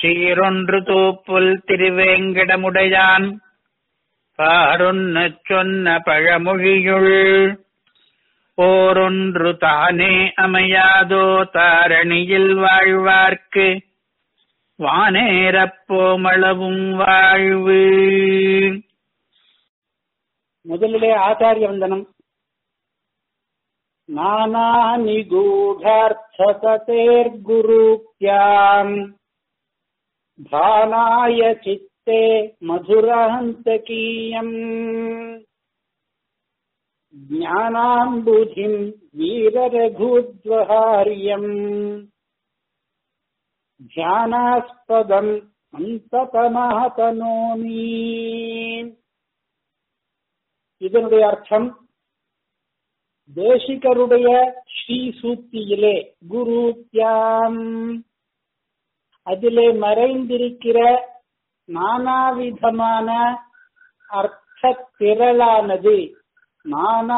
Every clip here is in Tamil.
சீரொன்று தூப்புல் திருவேங்கடமுடையான் பாரொன்னு சொன்ன பழமொழியுள் ஓரொன்று தானே அமையாதோ தாரணியில் வாழ்வார்க்கு வானேரப்போமளவும் வாழ்வு முதலிலே ஆச்சாரிய வந்தனம் நானா நிகூఢార్థతేర్గురూప్యాం భానాయ చిత్తే మధురాంతకీయం జ్ఞానాంబుధిం వీరరఘూద్వహార్యం ధ్యానాస్పదం அந்ததமாதனோமி இதனுடைய அர்த்தம் தேசிகருடைய ஸ்ரீ சூத்தியிலே குருத்யாம் அதிலே மறைந்திருக்கிற நானாவிதமான அர்த்த திரளானது நானா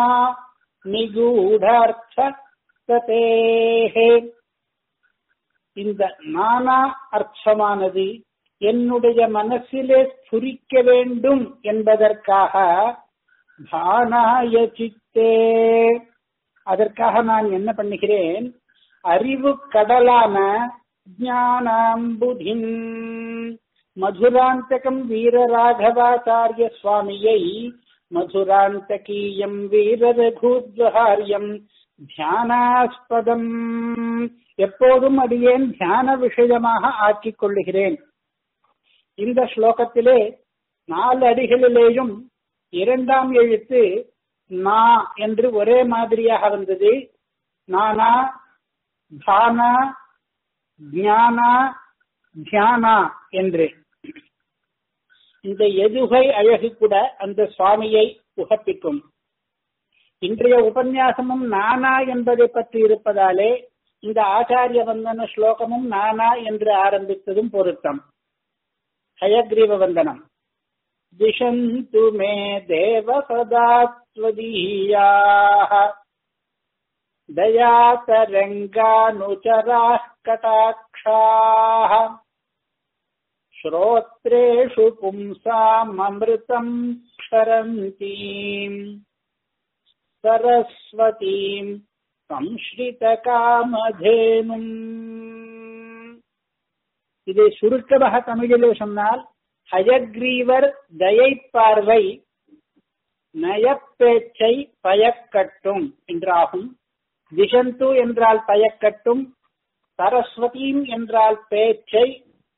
நிகூடார்த்ததேஹே இந்த நானா அர்த்தமானது என்னுடைய மனசிலே ஸ்புரிக்க வேண்டும் என்பதற்காக பானாய சித்தே அதற்காக நான் என்ன பண்ணுகிறேன் அறிவு கடலான ஞானாம்புதின் மதுராந்தகம் வீரராகவாச்சாரிய சுவாமியை மதுராந்தகீயம் வீரரகூத்வஹாரியம் தியானாஸ்பதம் எப்போதும் அடியேன் தியான விஷயமாக ஆக்கிக் கொள்ளுகிறேன் இந்த ஸ்லோகத்திலே நாலு அடிகளிலேயும் இரண்டாம் எழுத்து நா என்று ஒரே மாதிரியாக வந்தது நானா தானா ஞானா தியானா என்று இந்த எதுகை அழகு கூட அந்த சுவாமியை உகப்பிக்கும் இன்றைய உபன்யாசமும் நானா என்பதை பற்றி இருப்பதாலே இந்த ஆச்சாரிய வந்தன ஸ்லோகமும் நானா என்று ஆரம்பித்ததும் பொருத்தம் ஹயக்ரீவ வந்தனம் दिशन्तु मे देव सदा त्वदीयाः दयातरङ्गानुचराः कटाक्षाः श्रोत्रेषु पुंसाममृतम् क्षरन्तीम् सरस्वतीम् संश्रितकामधेनुम् இதை சுருக்கமாக தமிழிலே சொன்னால் ஹயக்ரீவர் தயை பார்வை நயப்பேச்சை பயக்கட்டும் என்றாகும் திசந்து என்றால் பயக்கட்டும் சரஸ்வதீம் என்றால் பேச்சை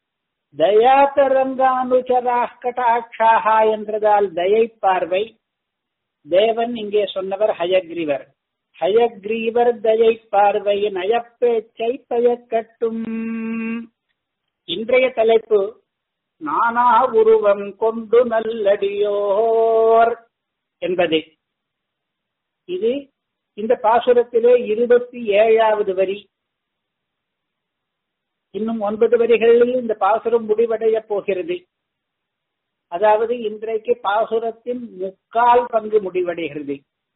தயாதரங்கானுச்சராக கட்டாட்சாகா என்றதால் தயை பார்வை தேவன் இங்கே சொன்னவர் ஹயக்ரீவர் ஹயக்ரீவர் தயை பார்வை நயப்பேச்சை பயக்கட்டும் இன்றைய தலைப்பு நானா உருவம் கொண்டு நல்லடியோர் என்பது இது இந்த பாசுரத்திலே இருபத்தி ஏழாவது வரி இன்னும் ஒன்பது வரிகளில் இந்த பாசுரம் முடிவடைய போகிறது அதாவது இன்றைக்கு பாசுரத்தின் முக்கால் பங்கு முடிவடைகிறது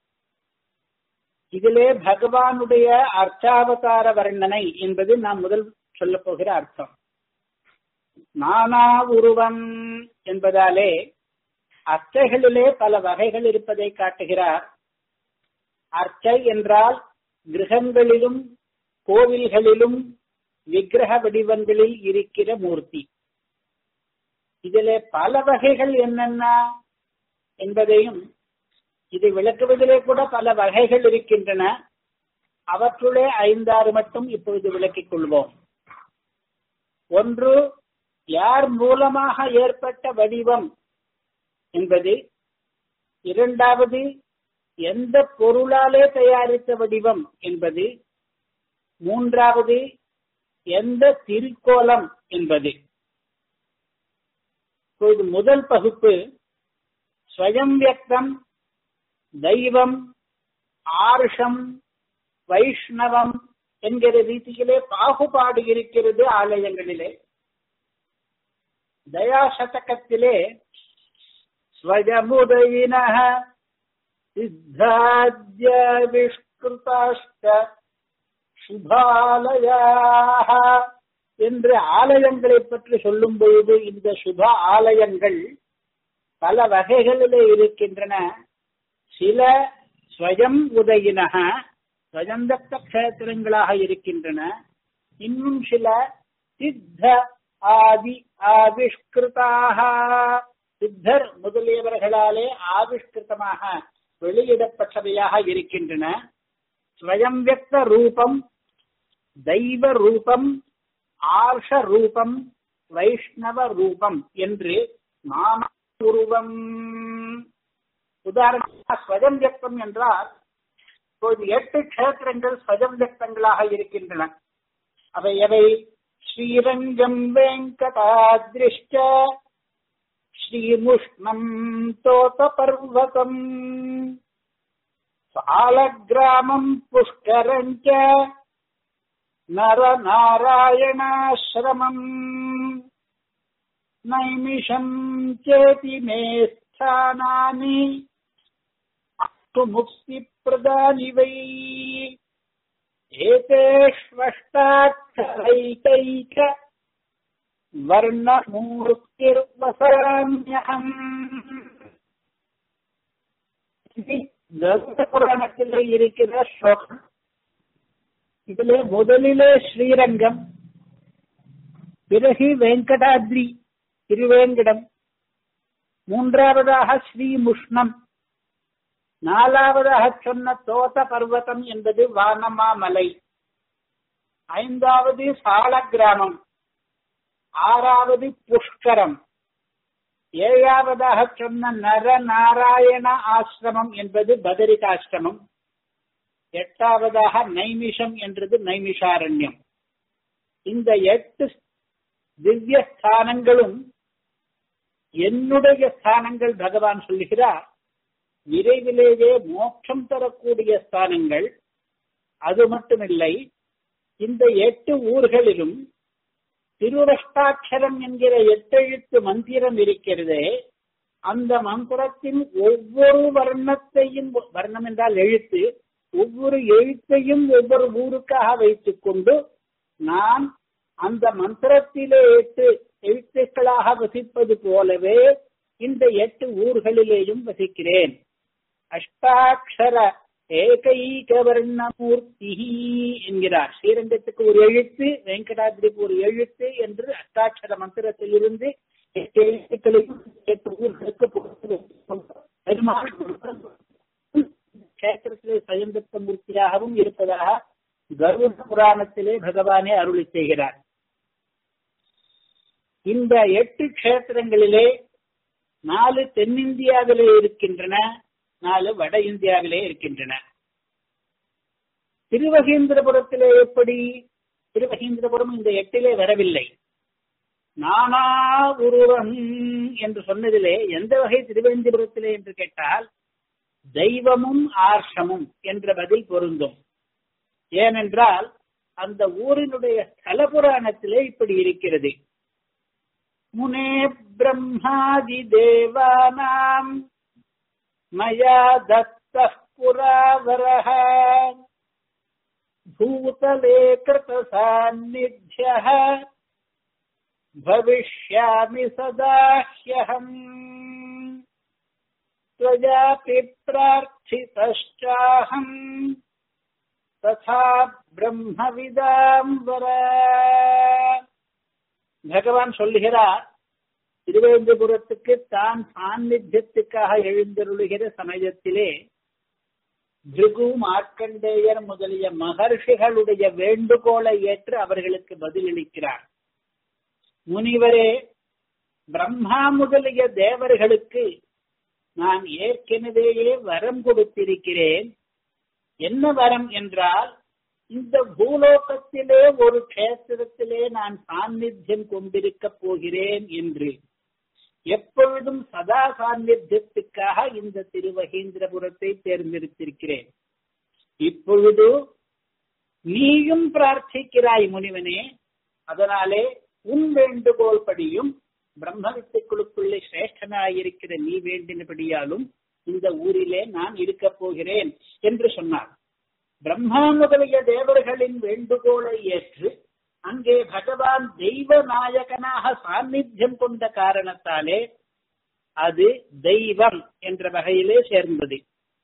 இதிலே பகவானுடைய அர்ச்சாவதார வர்ணனை என்பது நாம் முதல் சொல்ல போகிற அர்த்தம் நானா உருவம் என்பதாலே அர்ச்சைகளிலே பல வகைகள் இருப்பதை காட்டுகிறார் அர்ச்சை என்றால் கிரகங்களிலும் கோவில்களிலும் விக்கிரக வடிவங்களில் இருக்கிற மூர்த்தி இதிலே பல வகைகள் என்னென்ன என்பதையும் இதை விளக்குவதிலே கூட பல வகைகள் இருக்கின்றன அவற்றுள்ளே ஐந்தாறு மட்டும் இப்பொழுது விளக்கிக் கொள்வோம் ஒன்று யார் மூலமாக ஏற்பட்ட வடிவம் என்பது இரண்டாவது எந்த பொருளாலே தயாரித்த வடிவம் என்பது மூன்றாவது எந்த திருக்கோலம் என்பது இப்பொழுது முதல் பகுப்பு ஸ்வயம் வியக்தம் தெய்வம் ஆர்ஷம் வைஷ்ணவம் என்கிற ரீதியிலே பாகுபாடு இருக்கிறது ஆலயங்களிலே தயாசதகத்திலே ஸ்வயமுதயின சித்தாத்ய விஷ்கிருதாஷ்ட சுபாலயாக என்று ஆலயங்களை பற்றி சொல்லும் பொழுது இந்த சுப ஆலயங்கள் பல வகைகளிலே இருக்கின்றன சில ஸ்வயம் உதயினக ஸ்வயந்தத்த கஷேத்திரங்களாக இருக்கின்றன இன்னும் சில சித்த ஆதி ஆவிஷ்கிருதாக சித்தர் முதலியவர்களாலே ஆவிஷ்கிருதமாக வெளியிடப்பட்டவையாக இருக்கின்றன ஸ்வயம் வியக்த ரூபம் தெய்வ ரூபம் ஆர்ஷ ரூபம் வைஷ்ணவ ரூபம் என்று நாம உருவம் உதாரணமாக ஸ்வயம் வியக்தம் என்றால் இப்போது எட்டு கஷேத்திரங்கள் ஸ்வயம் வியக்தங்களாக இருக்கின்றன அவை எவை ஸ்ரீரங்கம் வெங்கடாதிருஷ்ட ஸ்ரீமுஷ்ணம் தோத பர்வதம் சாலகிராமம் புஷ்கரஞ்ச நரநாராயணாசிரமம் நைமிஷம் சேதி மே ஸ்தானானி அஸ்து முக்திப்பிரதானி வை एतेष्वष्टाक्षरैकैक वर्णमूर्तिर्वसाम्यहम् புராணத்தில் இருக்கிற ஸ்லோகம் இதிலே முதலிலே ஸ்ரீரங்கம் பிறகு வெங்கடாத்ரி திருவேங்கடம் மூன்றாவதாக ஸ்ரீமுஷ்ணம் நாலாவதாக சொன்ன தோத பர்வதம் என்பது வானமாமலை ஐந்தாவது சால கிராமம் ஆறாவது புஷ்கரம் ஏழாவதாக சொன்ன நர நாராயண ஆசிரமம் என்பது பதரிகாசிரமம் எட்டாவதாக நைமிஷம் என்றது நைமிஷாரண்யம் இந்த எட்டு திவ்ய ஸ்தானங்களும் என்னுடைய ஸ்தானங்கள் பகவான் சொல்லுகிறார் விரைவிலேயே மோட்சம் தரக்கூடிய ஸ்தானங்கள் அது மட்டுமில்லை இந்த எட்டு ஊர்களிலும் திருவஷ்டாட்சரம் என்கிற எட்டெழுத்து மந்திரம் இருக்கிறதே அந்த மந்திரத்தின் ஒவ்வொரு வர்ணத்தையும் வர்ணம் என்றால் எழுத்து ஒவ்வொரு எழுத்தையும் ஒவ்வொரு ஊருக்காக வைத்துக் கொண்டு நான் அந்த மந்திரத்திலே எட்டு எழுத்துக்களாக வசிப்பது போலவே இந்த எட்டு ஊர்களிலேயும் வசிக்கிறேன் அஷ்டாட்சர ஏகைக வர்ணமூர்த்தி என்கிறார் ஸ்ரீரங்கத்துக்கு ஒரு எழுத்து வெங்கடாதிரிக்கு ஒரு எழுத்து என்று அஷ்டாட்சர மந்திரத்தில் இருந்து எட்டு எழுத்துக்களையும் எட்டு ஊர்களுக்கு பெருமாள் கஷேத்திரத்திலே சயந்தத்த மூர்த்தியாகவும் இருப்பதாக கருட புராணத்திலே பகவானே அருளி செய்கிறார் இந்த எட்டு கஷேத்திரங்களிலே நாலு தென்னிந்தியாவிலே இருக்கின்றன நாலு வட இந்தியாவிலே இருக்கின்றன திருவகேந்திரபுரத்திலே எப்படி திருவகேந்திரபுரம் இந்த எட்டிலே வரவில்லை நானா உருவம் என்று சொன்னதிலே எந்த வகை திருவேந்திரபுரத்திலே என்று கேட்டால் தெய்வமும் ஆர்ஷமும் என்ற பதில் பொருந்தும் ஏனென்றால் அந்த ஊரினுடைய ஸ்தல புராணத்திலே இப்படி இருக்கிறது முனே பிரம்மாதி தேவானாம் மயா தத்த புராவரः भूतले कृतसान्निध्यः भविष्यामि सदा ह्यहम् त्वयापि प्रार्थितश्चाहम् तथा பிரம்மவிதாம் வர பகவான் சொல்லுகிறார் திருவேந்திபுரத்துக்கு தான் சாநித்தியத்துக்காக எழுந்தருளுகிற சமயத்திலே பிருகு மார்க்கண்டேயர் முதலிய மகர்ஷிகளுடைய வேண்டுகோளை ஏற்று அவர்களுக்கு பதிலளிக்கிறார் முனிவரே பிரம்மா முதலிய தேவர்களுக்கு நான் ஏற்கனவேயே வரம் கொடுத்திருக்கிறேன் என்ன வரம் என்றால் இந்த பூலோகத்திலே ஒரு கஷேத்திரத்திலே நான் சாநித்தியம் கொண்டிருக்க போகிறேன் என்று எப்பொழுதும் சதா சாநித்தியத்துக்காக இந்த திருவகேந்திரபுரத்தை தேர்ந்தெடுத்திருக்கிறேன் இப்பொழுது நீயும் பிரார்த்திக்கிறாய் முனிவனே அதனாலே உன் வேண்டுகோள் படியும் பிரம்ம வித்துக்குழுக்குள்ளே சிரேஷ்டனாயிருக்கிற நீ வேண்டினபடியாலும் இந்த ஊரிலே நான் இருக்க போகிறேன் என்று சொன்னார் பிரம்மா முதலிய தேவர்களின் வேண்டுகோளை ஏற்று அங்கே பகவான் தெய்வ நாயகனாக சாநித்தியம் கொண்ட காரணத்தாலே அது தெய்வம் என்ற வகையிலே சேர்ந்தது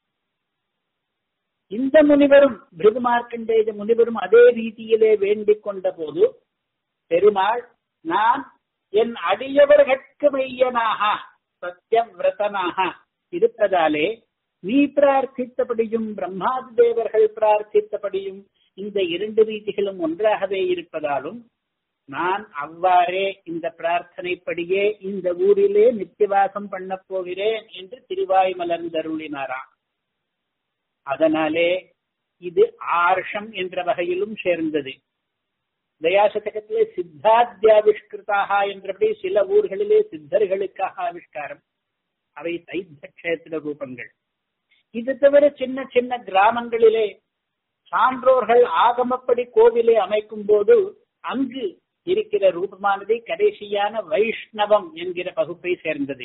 இந்த முனிவரும் பிருகுமார்க்கண்டேய முனிவரும் அதே ரீதியிலே வேண்டிக் கொண்ட போது பெருமாள் நான் என் அடியவர்கட்கு மையனாக சத்தியவிரதனாக இருப்பதாலே நீ பிரார்த்தித்தபடியும் பிரம்மாதி தேவர்கள் பிரார்த்தித்தபடியும் இந்த இரண்டு ரீதிகளும் ஒன்றாகவே இருப்பதாலும் நான் அவ்வாறே இந்த பிரார்த்தனைப்படியே இந்த ஊரிலே நித்தியவாசம் பண்ணப் போகிறேன் என்று திருவாய் மலர்ந்தருளினாராம் அதனாலே இது ஆர்ஷம் என்ற வகையிலும் சேர்ந்தது தயாசதகத்திலே சித்தாத்தியாவிஷ்கிருதாக என்றபடி சில ஊர்களிலே சித்தர்களுக்காக ஆவிஷ்காரம் அவை தைத்த கஷேத்திர ரூபங்கள் இது தவிர சின்ன சின்ன கிராமங்களிலே சான்றோர்கள் ஆகமப்படி கோவிலை அமைக்கும் போது அங்கு இருக்கிற ரூபமானது கடைசியான வைஷ்ணவம் என்கிற பகுப்பை சேர்ந்தது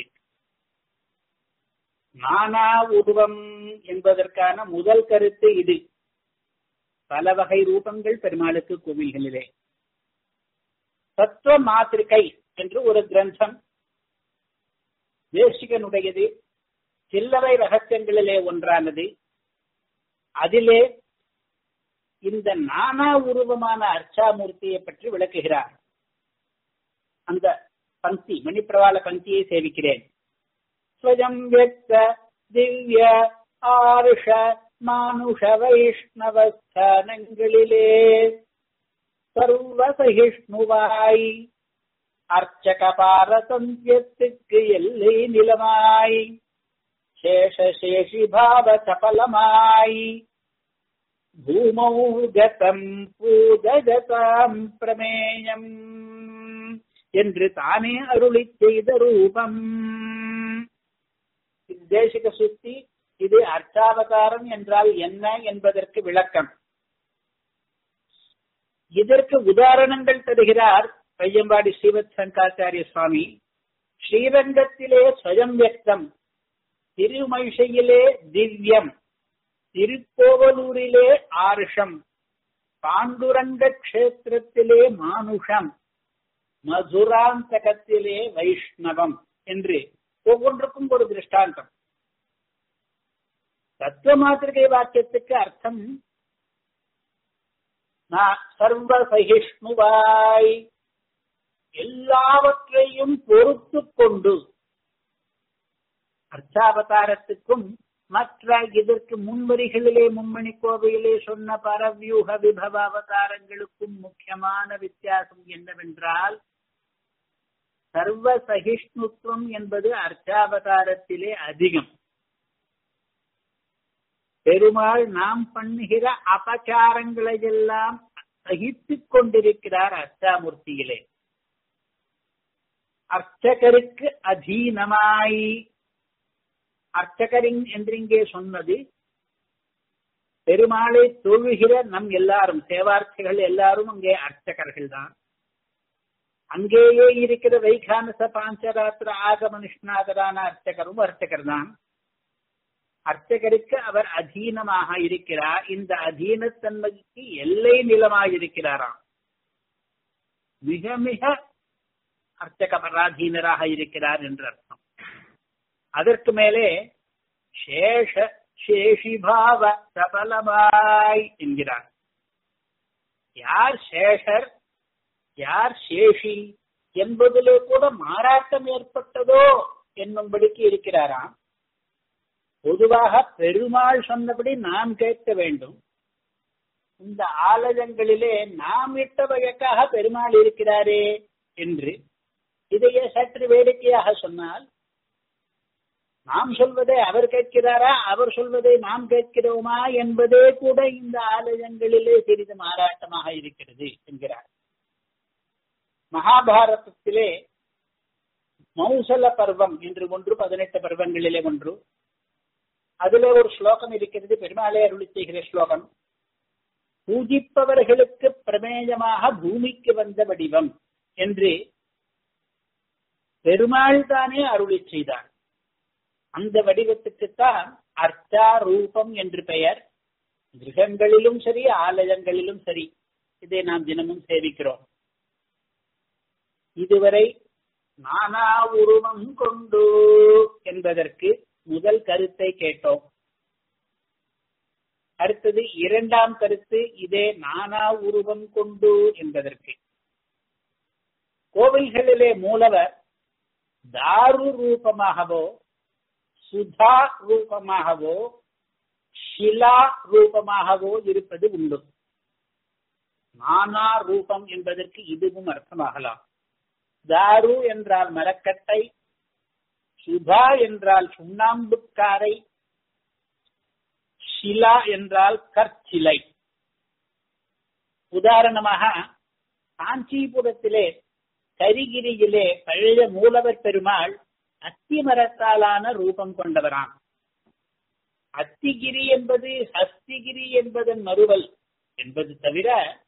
நானா உருவம் என்பதற்கான முதல் கருத்து இது பல வகை ரூபங்கள் பெருமாளுக்கு கோவில்களிலே தத்துவ மாத்திரிகை என்று ஒரு கிரந்தம் தேசிகனுடையது சில்லறை ரகசியங்களிலே ஒன்றானது அதிலே இந்த நானா உருவமான அர்ச்சாமூர்த்தியை பற்றி விளக்குகிறார் அந்த பங்கி மணிப்பிரவாள பங்கியை சேவிக்கிறேன் ஸ்வயம் வியக்த திவ்ய ஆருஷ மானுஷ வைஷ்ணவஸ்தானங்களிலே சர்வசகிஷ்ணுவாய் அர்ச்சக பாரதந்தியத்துக்கு எல்லை நிலமாய் சேஷசேஷி பாவ சபலமாய் பூமௌ கதம் பூதகதாம் பிரமேயம் என்று தானே அருளி செய்த ரூபம் தேசிக சுத்தி இது அர்ச்சாவதாரம் என்றால் என்ன என்பதற்கு விளக்கம் இதற்கு உதாரணங்கள் தருகிறார் பையம்பாடி ஸ்ரீவத் சங்கராச்சாரிய சுவாமி ஸ்ரீரங்கத்திலே ஸ்வயம் வியக்தம் திருமழிசையிலே திவ்யம் திருக்கோவலூரிலே ஆருஷம் பாண்டுரங்க கஷேத்திரத்திலே மானுஷம் மதுராந்தகத்திலே வைஷ்ணவம் என்று ஒவ்வொன்றுக்கும் ஒரு திருஷ்டாந்தம் தத்துவ மாத்திரிகை வாக்கியத்துக்கு அர்த்தம் சர்வ சகிஷ்ணுவாய் எல்லாவற்றையும் பொறுத்து கொண்டு அர்த்தாவதாரத்துக்கும் மற்ற இதற்கு முன்வரிகளிலே மும்மணி கோவையிலே சொன்ன பரவியூக விபவ அவதாரங்களுக்கும் முக்கியமான வித்தியாசம் என்னவென்றால் சர்வ சகிஷ்ணுத்துவம் என்பது அர்ச்சாவதாரத்திலே அதிகம் பெருமாள் நாம் பண்ணுகிற அபச்சாரங்களை எல்லாம் சகித்துக் கொண்டிருக்கிறார் அர்ச்சாமூர்த்தியிலே அர்ச்சகருக்கு அதீனமாய் அர்ச்சகரின் என்று இங்கே சொன்னது பெருமாளை தொழுகிற நம் எல்லாரும் சேவார்த்திகள் எல்லாரும் அங்கே அர்ச்சகர்கள் தான் அங்கேயே இருக்கிற வைகானச பாஞ்சராத்திர ஆகம நிஷ்ணாதரான அர்ச்சகரும் அர்ச்சகர் தான் அர்ச்சகருக்கு அவர் அதீனமாக இருக்கிறார் இந்த அதீனத்தன்மைக்கு எல்லை நிலமாயிருக்கிறாராம் மிக மிக அர்ச்சக பராதீனராக இருக்கிறார் என்று அர்த்தம் அதற்கு மேலே சேஷ சேஷிபாவ சபலமாய் என்கிறார் யார் சேஷர் யார் சேஷி என்பதிலே கூட மாறாட்டம் ஏற்பட்டதோ என்னும்படிக்கு இருக்கிறாராம் பொதுவாக பெருமாள் சொன்னபடி நாம் கேட்க வேண்டும் இந்த ஆலயங்களிலே நாம் இட்ட வழக்காக பெருமாள் இருக்கிறாரே என்று இதையே சற்று வேடிக்கையாக சொன்னால் நாம் சொல்வதை அவர் கேட்கிறாரா அவர் சொல்வதை நாம் கேட்கிறோமா என்பதே கூட இந்த ஆலயங்களிலே சிறிது மாறாட்டமாக இருக்கிறது என்கிறார் மகாபாரதத்திலே மௌசல பர்வம் என்று ஒன்று பதினெட்டு பர்வங்களிலே ஒன்று அதிலே ஒரு ஸ்லோகம் இருக்கிறது பெருமாளே அருளி செய்கிற ஸ்லோகம் பூஜிப்பவர்களுக்கு பிரமேயமாக பூமிக்கு வந்த வடிவம் என்று பெருமாள் தானே அருளி செய்தார் அந்த வடிவத்துக்குத்தான் அர்ச்சா ரூபம் என்று பெயர் கிரகங்களிலும் சரி ஆலயங்களிலும் சரி இதை நாம் தினமும் சேவிக்கிறோம் இதுவரை நானா உருவம் கொண்டு என்பதற்கு முதல் கருத்தை கேட்டோம் அடுத்தது இரண்டாம் கருத்து இதே நானா உருவம் கொண்டு என்பதற்கு கோவில்களிலே மூலவர் தாரு ரூபமாகவோ சுதா ரூபமாகவோ ஷிலா ரூபமாகவோ இருப்பது உண்டு நானா ரூபம் என்பதற்கு இதுவும் அர்த்தமாகலாம் தாரு என்றால் மரக்கட்டை சுதா என்றால் சுண்ணாம்புக்காரை ஷிலா என்றால் கற்சிலை உதாரணமாக காஞ்சிபுரத்திலே கரிகிரியிலே பழைய மூலவர் பெருமாள் அத்தி மரத்தாலான ரூபம் கொண்டவராம் அத்திகிரி என்பது ஹஸ்திகிரி என்பதன் மறுவல் என்பது தவிர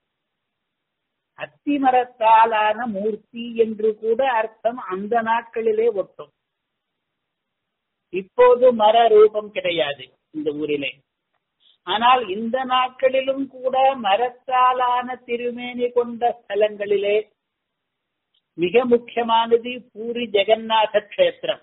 அத்தி மரத்தாலான மூர்த்தி என்று கூட அர்த்தம் அந்த நாட்களிலே ஒட்டும் இப்போது மர ரூபம் கிடையாது இந்த ஊரிலே ஆனால் இந்த நாட்களிலும் கூட மரத்தாலான திருமேனி கொண்ட ஸ்தலங்களிலே மிக முக்கியமானது பூரி ஜெகநாத கஷேத்திரம்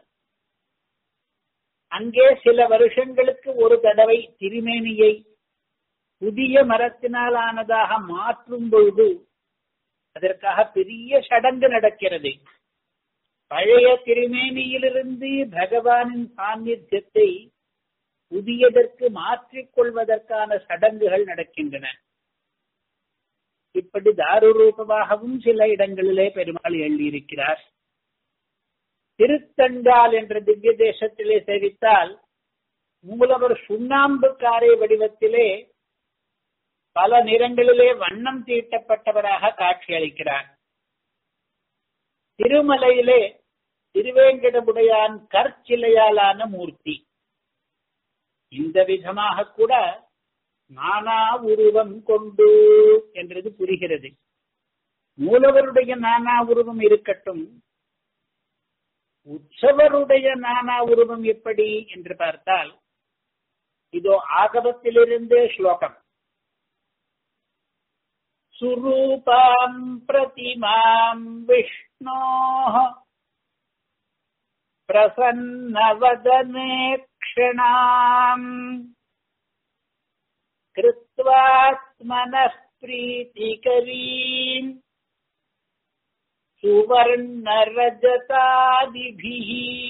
அங்கே சில வருஷங்களுக்கு ஒரு தடவை திருமேனியை புதிய மரத்தினால் ஆனதாக மாற்றும் பொழுது அதற்காக பெரிய சடங்கு நடக்கிறது பழைய திருமேனியிலிருந்து பகவானின் சாநித்தியத்தை புதியதற்கு மாற்றிக் கொள்வதற்கான சடங்குகள் நடக்கின்றன இப்படி தாரு ரூபமாகவும் சில இடங்களிலே பெருமாள் எழுதியிருக்கிறார் திருத்தண்டால் என்ற திவ்ய தேசத்திலே சேவித்தால் மூலவர் சுண்ணாம்பு காரை வடிவத்திலே பல நிறங்களிலே வண்ணம் தீட்டப்பட்டவராக காட்சியளிக்கிறார் திருமலையிலே திருவேங்கடமுடையான் கற்சிலையாலான மூர்த்தி இந்த விதமாக கூட நானா உருவம் கொண்டு என்றது புரிகிறது மூலவருடைய நானா உருவம் இருக்கட்டும் உற்சவருடைய நானா உருவம் எப்படி என்று பார்த்தால் இதோ ஆகவத்திலிருந்தே ஸ்லோகம் சுரூபாம் பிரதிமாம் விஷ்ணோ பிரசன்னவதனே க்ஷணாம் कृत्वात्मनः प्रीतिकरीम् சுவர்ணரஜதாதிபிஹ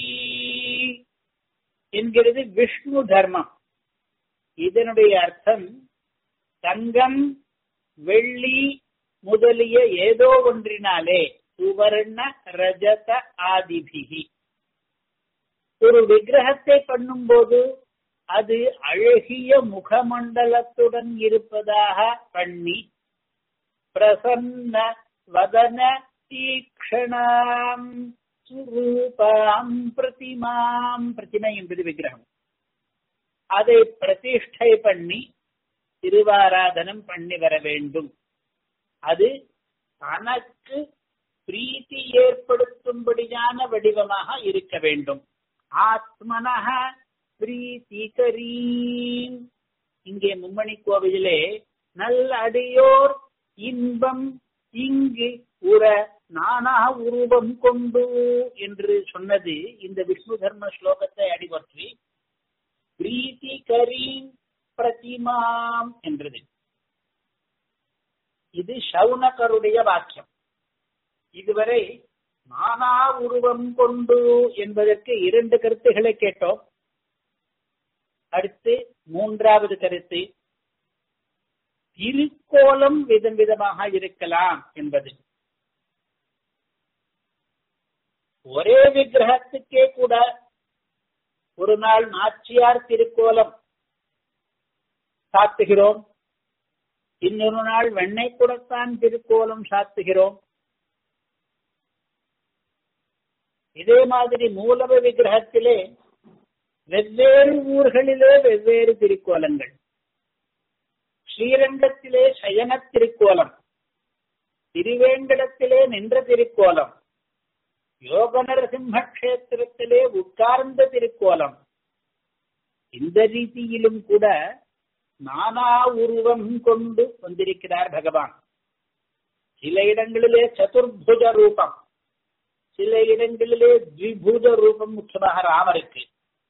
என்கிறது விஷ்ணு தர்மம் இதனுடைய அர்த்தம் தங்கம் வெள்ளி முதலிய ஏதோ ஒன்றினாலே சுவர்ண ரஜத ஆதிபிகி ஒரு விக்கிரகத்தை பண்ணும்போது அது அழகிய முகமண்டலத்துடன் இருப்பதாக பண்ணி பிரசன்ன வதன தீக்ஷணாம் சுரூபாம் பிரதிமாம் பிரதிமை என்பது விக்கிரகம் அதை பிரதிஷ்டை பண்ணி திருவாராதனம் பண்ணி வர வேண்டும் அது தனக்கு பிரீத்தி ஏற்படுத்தும்படியான வடிவமாக இருக்க வேண்டும் ஆத்மனக பிரீத்திகரீம் இங்கே மும்மணி கோவிலே நல்ல அடியோர் இன்பம் இங்கு உற நானா உருவம் கொண்டு என்று சொன்னது இந்த விஷ்ணு தர்ம ஸ்லோகத்தை அடிபற்றி பிரீத்தி கரீம் பிரதிமாம் என்றது இது சவுனகருடைய வாக்கியம் இதுவரை நானா உருவம் கொண்டு என்பதற்கு இரண்டு கருத்துக்களை கேட்டோம் அடுத்து மூன்றாவது கருத்து திருக்கோலம் விதம் விதமாக இருக்கலாம் என்பது ஒரே விக்கிரகத்துக்கே கூட ஒரு நாள் நாச்சியார் திருக்கோலம் சாத்துகிறோம் இன்னொரு நாள் வெண்ணெய் குடத்தான் திருக்கோலம் சாத்துகிறோம் இதே மாதிரி மூலவ விக்கிரகத்திலே வெவ்வேறு ஊர்களிலே வெவ்வேறு திருக்கோலங்கள் ஸ்ரீரங்கத்திலே சயன திருக்கோலம் திருவேங்கடத்திலே நின்ற திருக்கோலம் யோக நரசிம்ம கஷேத்திரத்திலே உட்கார்ந்த திருக்கோலம் இந்த ரீதியிலும் கூட நானா உருவம் கொண்டு வந்திருக்கிறார் பகவான் சில இடங்களிலே சதுர்புஜ ரூபம் சில இடங்களிலே த்விபுஜ ரூபம் முக்கியமாக ராமருக்கு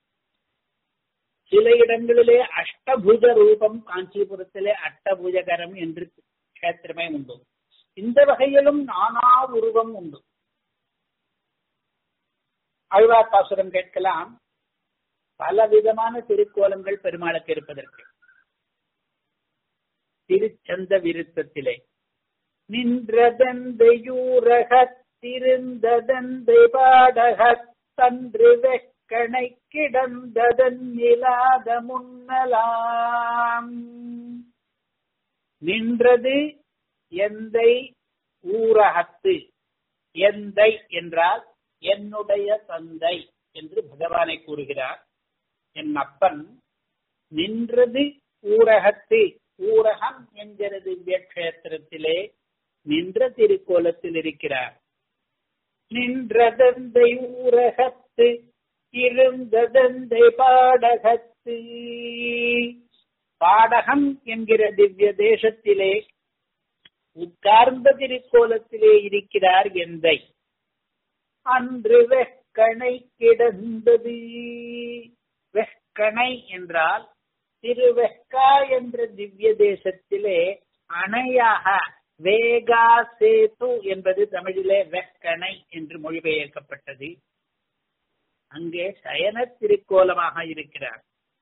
சில இடங்களிலே அஷ்டபுஜ ரூபம் காஞ்சிபுரத்திலே அஷ்டபுஜகரம் என்று கஷேத்திரமே உண்டு இந்த வகையிலும் நானா உருவம் உண்டு அழ்வார் பாசுரம் கேட்கலாம் பல விதமான திருக்கோலங்கள் பெருமாளுக்கு இருப்பதற்கு திருச்சந்த விருத்தத்திலே நின்றதந்தையூரகத்திருந்ததந்தை பாடகத் தன்று வெக்கணை கிடந்ததன் இலாத முன்னலாம் நின்றது எந்தை ஊரகத்து எந்தை என்றால் என்னுடைய தந்தை என்று பகவானை கூறுகிறார் என் அப்பன் நின்றது ஊரகத்து ஊரகம் என்கிற திவ்ய கஷேத்திரத்திலே நின்ற திருக்கோலத்தில் இருக்கிறார் நின்றதந்தை ஊரகத்து இருந்ததந்தை பாடகத்து பாடகம் என்கிற திவ்ய தேசத்திலே உட்கார்ந்த திருக்கோலத்திலே இருக்கிறார் எந்தை அன்று வெக்கணை கிடந்தது வெக்கணை என்றால் திருவெக்கா என்ற திவ்ய தேசத்திலே அணையாக வேகா சேது என்பது தமிழிலே வெக்கணை என்று மொழிபெயர்க்கப்பட்டது அங்கே சயன திருக்கோலமாக இருக்கிறார்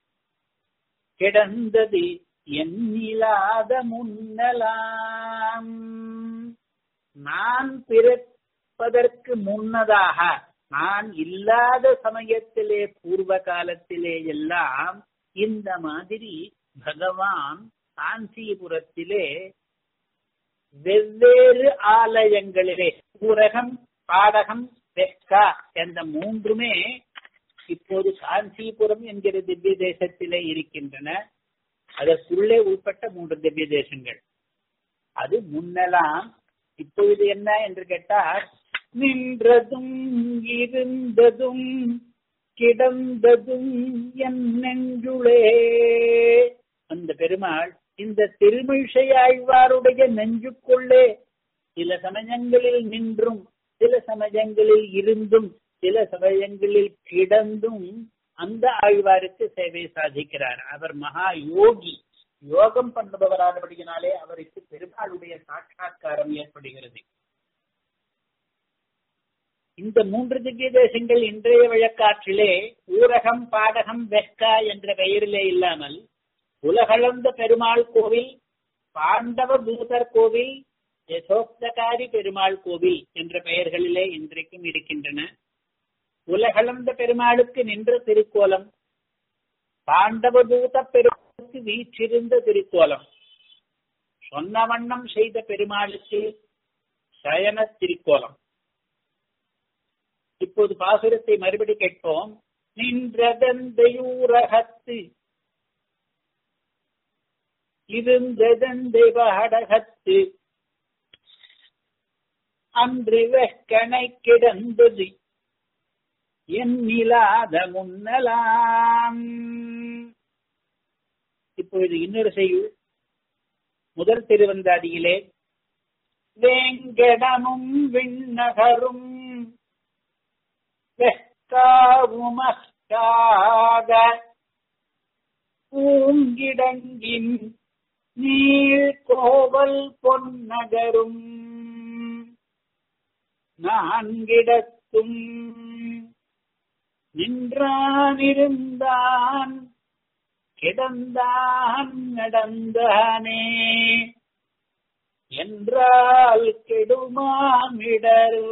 கிடந்தது எண்ணிலாத முன்னலாம் நான் பிறப்பதற்கு முன்னதாக நான் இல்லாத சமயத்திலே பூர்வ காலத்திலே எல்லாம் இந்த மாதிரி பகவான் காஞ்சிபுரத்திலே வெவ்வேறு ஆலயங்களிலே ஊரகம் பாடகம் வெக்கா என்ற மூன்றுமே இப்போது காஞ்சிபுரம் என்கிற திவ்ய தேசத்திலே இருக்கின்றன அதற்குள்ளே உட்பட்ட மூன்று திவ்ய தேசங்கள் அது முன்னெல்லாம் இப்பொழுது என்ன என்று கேட்டால் நின்றதும் இருந்ததும் கிடந்ததும் என் நெஞ்சுளே அந்த பெருமாள் இந்த திருமிழிசை ஆழ்வாருடைய நெஞ்சுக்குள்ளே சில சமயங்களில் நின்றும் சில சமயங்களில் இருந்தும் சில சமயங்களில் கிடந்தும் அந்த ஆழ்வாருக்கு சேவை சாதிக்கிறார் அவர் மகா யோகி யோகம் பண்ணுபவரானபடியினாலே அவருக்கு பெருமாளுடைய சாட்சா்காரம் ஏற்படுகிறது இந்த மூன்று திவ்ய தேசங்கள் இன்றைய வழக்காற்றிலே ஊரகம் பாடகம் வெக்கா என்ற பெயரிலே இல்லாமல் உலகளந்த பெருமாள் கோவில் பாண்டவ தூதர் கோவில் யசோக்தகாரி பெருமாள் கோவில் என்ற பெயர்களிலே இன்றைக்கும் இருக்கின்றன உலகளந்த பெருமாளுக்கு நின்ற திருக்கோலம் பாண்டவதூத பெருமாளுக்கு வீற்றிருந்த திருக்கோலம் சொன்ன வண்ணம் செய்த பெருமாளுக்கு சயன திருக்கோலம் இப்போது பாசுரத்தை மறுபடி கேட்போம் நின்றதந்தையூரகத்து இருந்ததந்தை பாடகத்து அன்று வெக்கணை கிடந்தது எண்ணிலாத முன்னலாம் இப்பொழுது இன்னொரு செய்யுள் முதல் திருவந்தாதியிலே வேங்கடமும் விண்ணகரும் வெக்காவுமக்காத பூங்கிடங்கின் நீள் கோவல் பொன்னகரும் நான்கிடத்தும் நின்றானிருந்தான் கிடந்தான் நடந்தானே என்றால் கெடுமாமிடர்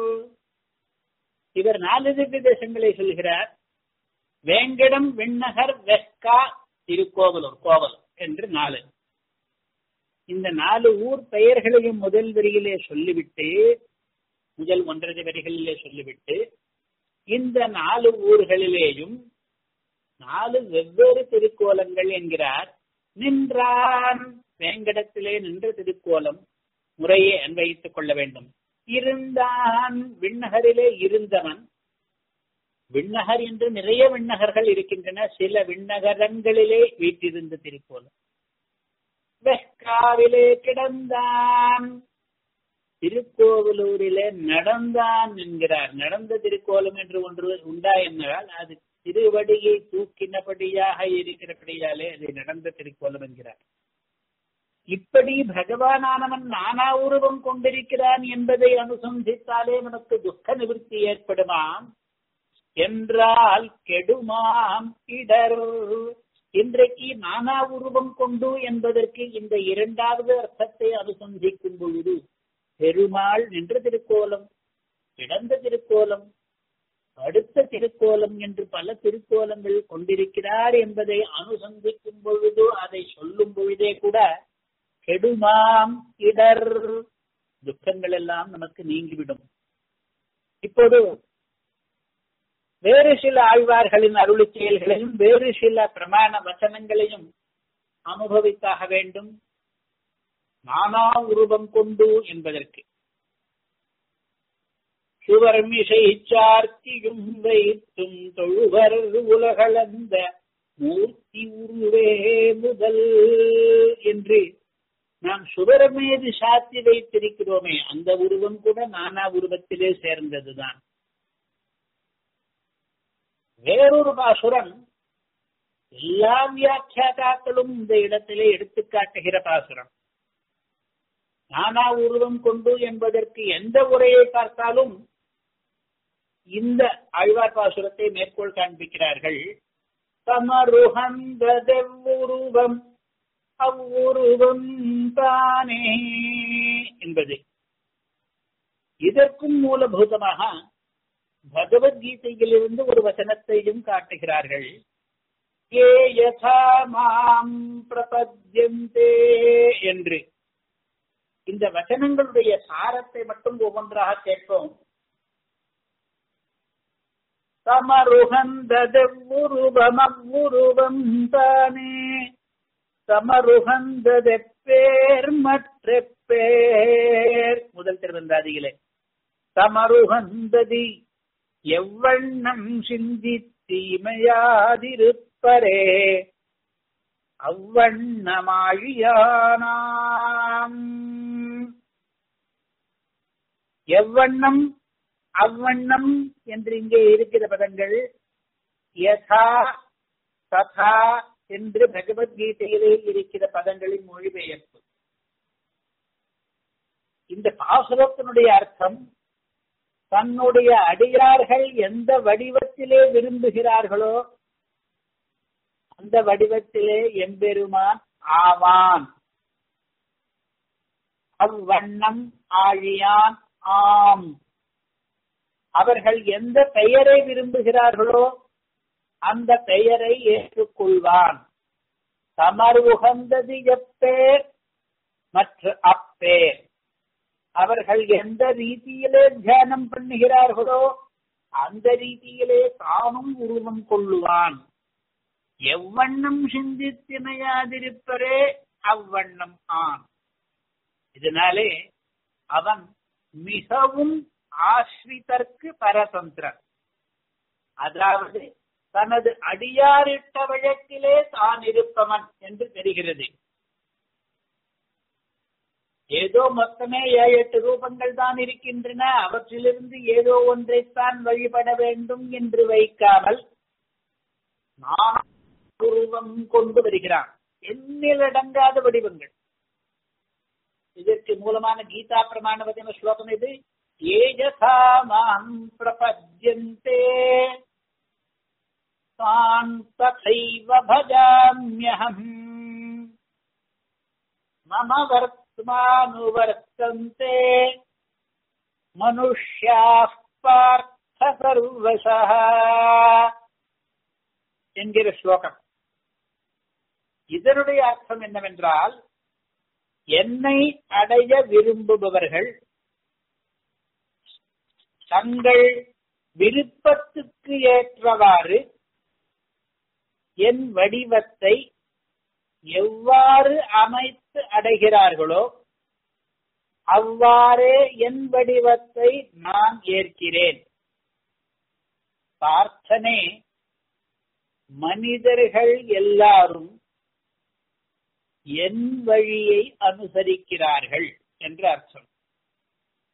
இவர் நாலு திவ்ய தேசங்களை சொல்கிறார் வேங்கடம் விண்ணகர் வெக்கா திருக்கோவலூர் கோவல் என்று நாலு இந்த நாலு ஊர் பெயர்களையும் முதல் வரியிலே சொல்லிவிட்டு முதல் ஒன்றரை வரிகளிலே சொல்லிவிட்டு இந்த நாலு ஊர்களிலேயும் நாலு வெவ்வேறு திருக்கோலங்கள் என்கிறார் நின்றான் வேங்கடத்திலே நின்ற திருக்கோலம் முறையே அன்வயித்துக் கொள்ள வேண்டும் இருந்தான் விண்ணகரிலே இருந்தவன் விண்ணகர் என்று நிறைய விண்ணகர்கள் இருக்கின்றன சில விண்ணகரங்களிலே வீட்டிருந்த திருக்கோலம் வெக்காவிலே கிடந்தான் திருக்கோவிலூரிலே நடந்தான் என்கிறார் நடந்த திருக்கோலம் என்று ஒன்று உண்டா என்றால் அது திருவடியை தூக்கினபடியாக இருக்கிறபடியாலே அது நடந்த திருக்கோலம் என்கிறார் இப்படி பகவானானவன் நானா உருவம் கொண்டிருக்கிறான் என்பதை அனுசந்தித்தாலே நமக்கு துக்க நிவர்த்தி ஏற்படுமாம் என்றால் கெடுமாம் இடர் இன்றைக்கு நானா உருவம் கொண்டு என்பதற்கு இந்த இரண்டாவது அர்த்தத்தை அனுசந்திக்கும் பொழுது பெருமாள் நின்ற திருக்கோலம் கிடந்த திருக்கோலம் அடுத்த திருக்கோலம் என்று பல திருக்கோலங்கள் கொண்டிருக்கிறார் என்பதை அனுசந்திக்கும் பொழுது அதை சொல்லும் பொழுதே கூட கெடுமாம் இடர் துக்கங்கள் எல்லாம் நமக்கு நீங்கிவிடும் இப்போது வேறு சில ஆழ்வார்களின் அருளி செயல்களையும் வேறு சில பிரமாண வச்சனங்களையும் அனுபவித்தாக வேண்டும் நானா உருவம் கொண்டு என்பதற்கு சுவர்மிசை சார்த்தியும் வைத்தும் தொழுவர் உலகளந்த மூர்த்தி உருவே முதல் என்று நாம் சுவர மீது சாத்தி வைத்திருக்கிறோமே அந்த உருவம் கூட நானா உருவத்திலே சேர்ந்ததுதான் வேறொரு பாசுரம் எல்லா வியாக்கியாதாக்களும் இந்த இடத்திலே எடுத்து காட்டுகிற பாசுரம் நானா உருவம் கொண்டு என்பதற்கு எந்த உரையை பார்த்தாலும் இந்த ஆழ்வார் பாசுரத்தை மேற்கோள் காண்பிக்கிறார்கள் சமருகந்தெவ்வுருவம் அவ்வுருவம் தானே என்பது இதற்கும் மூலபூதமாக பகவத்கீதையிலிருந்து ஒரு வசனத்தையும் காட்டுகிறார்கள் ஏ யதா மாம் பிரபத்யந்தே என்று இந்த வசனங்களுடைய சாரத்தை மட்டும் ஒவ்வொன்றாக கேட்போம் சமருகந்ததெவ்வுருவமவ்வுருவம் தானே சமருகந்ததெப்பேர் மற்ற பேர் முதல் திருவந்தாதிகளே சமருகந்ததி எவ்வண்ணம் சிந்தித்தீமையாதிருப்பரே அவ்வண்ணமாழியானாம் எவ்வண்ணம் அவ்வண்ணம் என்று இங்கே இருக்கிற பதங்கள் யதா ததா என்று பகவத்கீதையிலே இருக்கிற பதங்களின் மொழிபெயர்ப்பு இந்த பாசுரத்தினுடைய அர்த்தம் தன்னுடைய அடியார்கள் எந்த வடிவத்திலே விரும்புகிறார்களோ அந்த வடிவத்திலே எம்பெருமான் ஆவான் அவ்வண்ணம் ஆழியான் ஆம் அவர்கள் எந்த பெயரை விரும்புகிறார்களோ அந்த பெயரை ஏற்றுக்கொள்வான் தமர் உகந்தது எப்பேர் மற்ற அப்பேர் அவர்கள் எந்த ரீதியிலே தியானம் பண்ணுகிறார்களோ அந்த ரீதியிலே தானும் உருவம் கொள்ளுவான் எவ்வண்ணம் சிந்தித்தினையாதிருப்பரே அவ்வண்ணம் ஆன் இதனாலே அவன் மிகவும் ஆஸ்ரிதற்கு பரதந்திரன் அதாவது தனது அடியாரிட்ட வழக்கிலே தான் இருப்பவன் என்று தெரிகிறது ஏதோ மொத்தமே ஏழு எட்டு ரூபங்கள் தான் இருக்கின்றன அவற்றிலிருந்து ஏதோ ஒன்றைத்தான் வழிபட வேண்டும் என்று வைக்காமல் நான் உருவம் கொண்டு வருகிறான் எண்ணிலடங்காத வடிவங்கள் இதற்கு மூலமான கீதா பிரமாண வச்சன ஸ்லோகம் இது ஏஜசா மாம் பிரபத்யந்தே தான் ததைவ பஜாம்யஹம் மம வர்த்மானுவர்த்தந்தே மனுஷ்யாः பார்த்த சர்வசः என்கிற ஸ்லோகம் இதனுடைய அர்த்தம் என்னவென்றால் என்னை அடைய விரும்புபவர்கள் தங்கள் விருப்பத்துக்கு ஏற்றவாறு என் வடிவத்தை எவ்வாறு அமைத்து அடைகிறார்களோ அவ்வாறே என் வடிவத்தை நான் ஏற்கிறேன் பார்த்தனே மனிதர்கள் எல்லாரும் என் வழியை அனுசரிக்கிறார்கள் என்று அர்த்தம்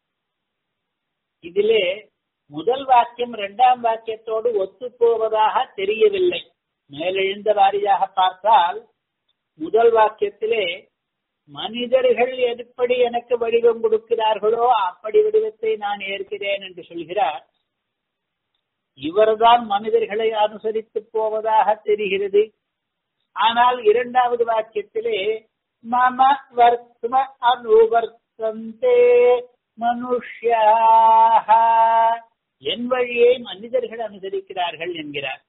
இதிலே முதல் வாக்கியம் இரண்டாம் வாக்கியத்தோடு ஒத்து போவதாக தெரியவில்லை மேலெழுந்த வாரியாக பார்த்தால் முதல் வாக்கியத்திலே மனிதர்கள் எப்படி எனக்கு வடிவம் கொடுக்கிறார்களோ அப்படி வடிவத்தை நான் ஏற்கிறேன் என்று சொல்கிறார் இவர்தான் மனிதர்களை அனுசரித்து போவதாக தெரிகிறது ஆனால் இரண்டாவது வாக்கியத்திலே மம வர்த்ம அனுவர்த்தந்தே மனுஷ்யாக என் வழியை மனிதர்கள் அனுசரிக்கிறார்கள் என்கிறார்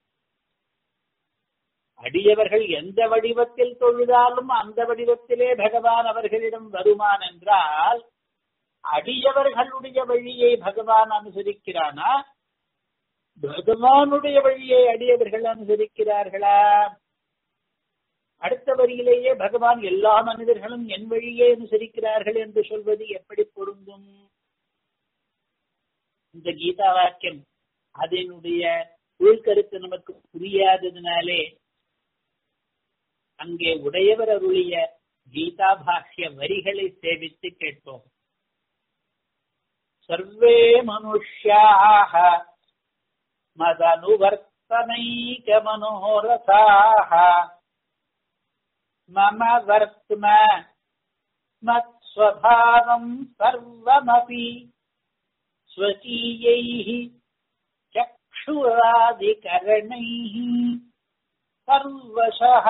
அடியவர்கள் எந்த வடிவத்தில் தொழுதாலும் அந்த வடிவத்திலே பகவான் அவர்களிடம் வருமான் என்றால் அடியவர்களுடைய வழியை பகவான் அனுசரிக்கிறானா பகவானுடைய வழியை அடியவர்கள் அனுசரிக்கிறார்களா அடுத்த வரியிலேயே பகவான் எல்லா மனிதர்களும் என் வழியே அனுசரிக்கிறார்கள் என்று சொல்வது எப்படி பொருந்தும் இந்த கீதா வாக்கியம் அதனுடைய உள்கருத்து நமக்கு புரியாததுனாலே அங்கே உடையவர் அருளிய கீதா பாஷ்ய வரிகளை சேவித்து கேட்போம் சர்வே மனுஷ்யாக மதனுவர்த்தனைக மனோரசாக மம வர்த்ம மத்ஸ்வபாவம் சர்வமபி स्वकीयैः चक्षुरादिकरणैः सर्वशः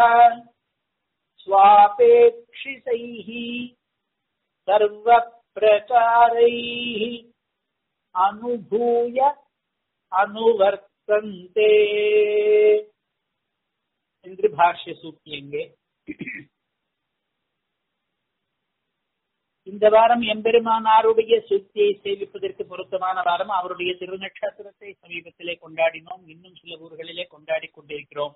स्वापेक्षितैः सर्वप्रचारैः अनुभूय அனுவர்த்தந்தே என்று பாஷ்ய சூக்கியங்கே இந்த வாரம் எம்பெருமானாருடைய சுத்தியை சேவிப்பதற்கு பொருத்தமான வாரம் அவருடைய திருநட்சத்திரத்தை சமீபத்திலே கொண்டாடினோம் இன்னும் சில ஊர்களிலே கொண்டாடி கொண்டிருக்கிறோம்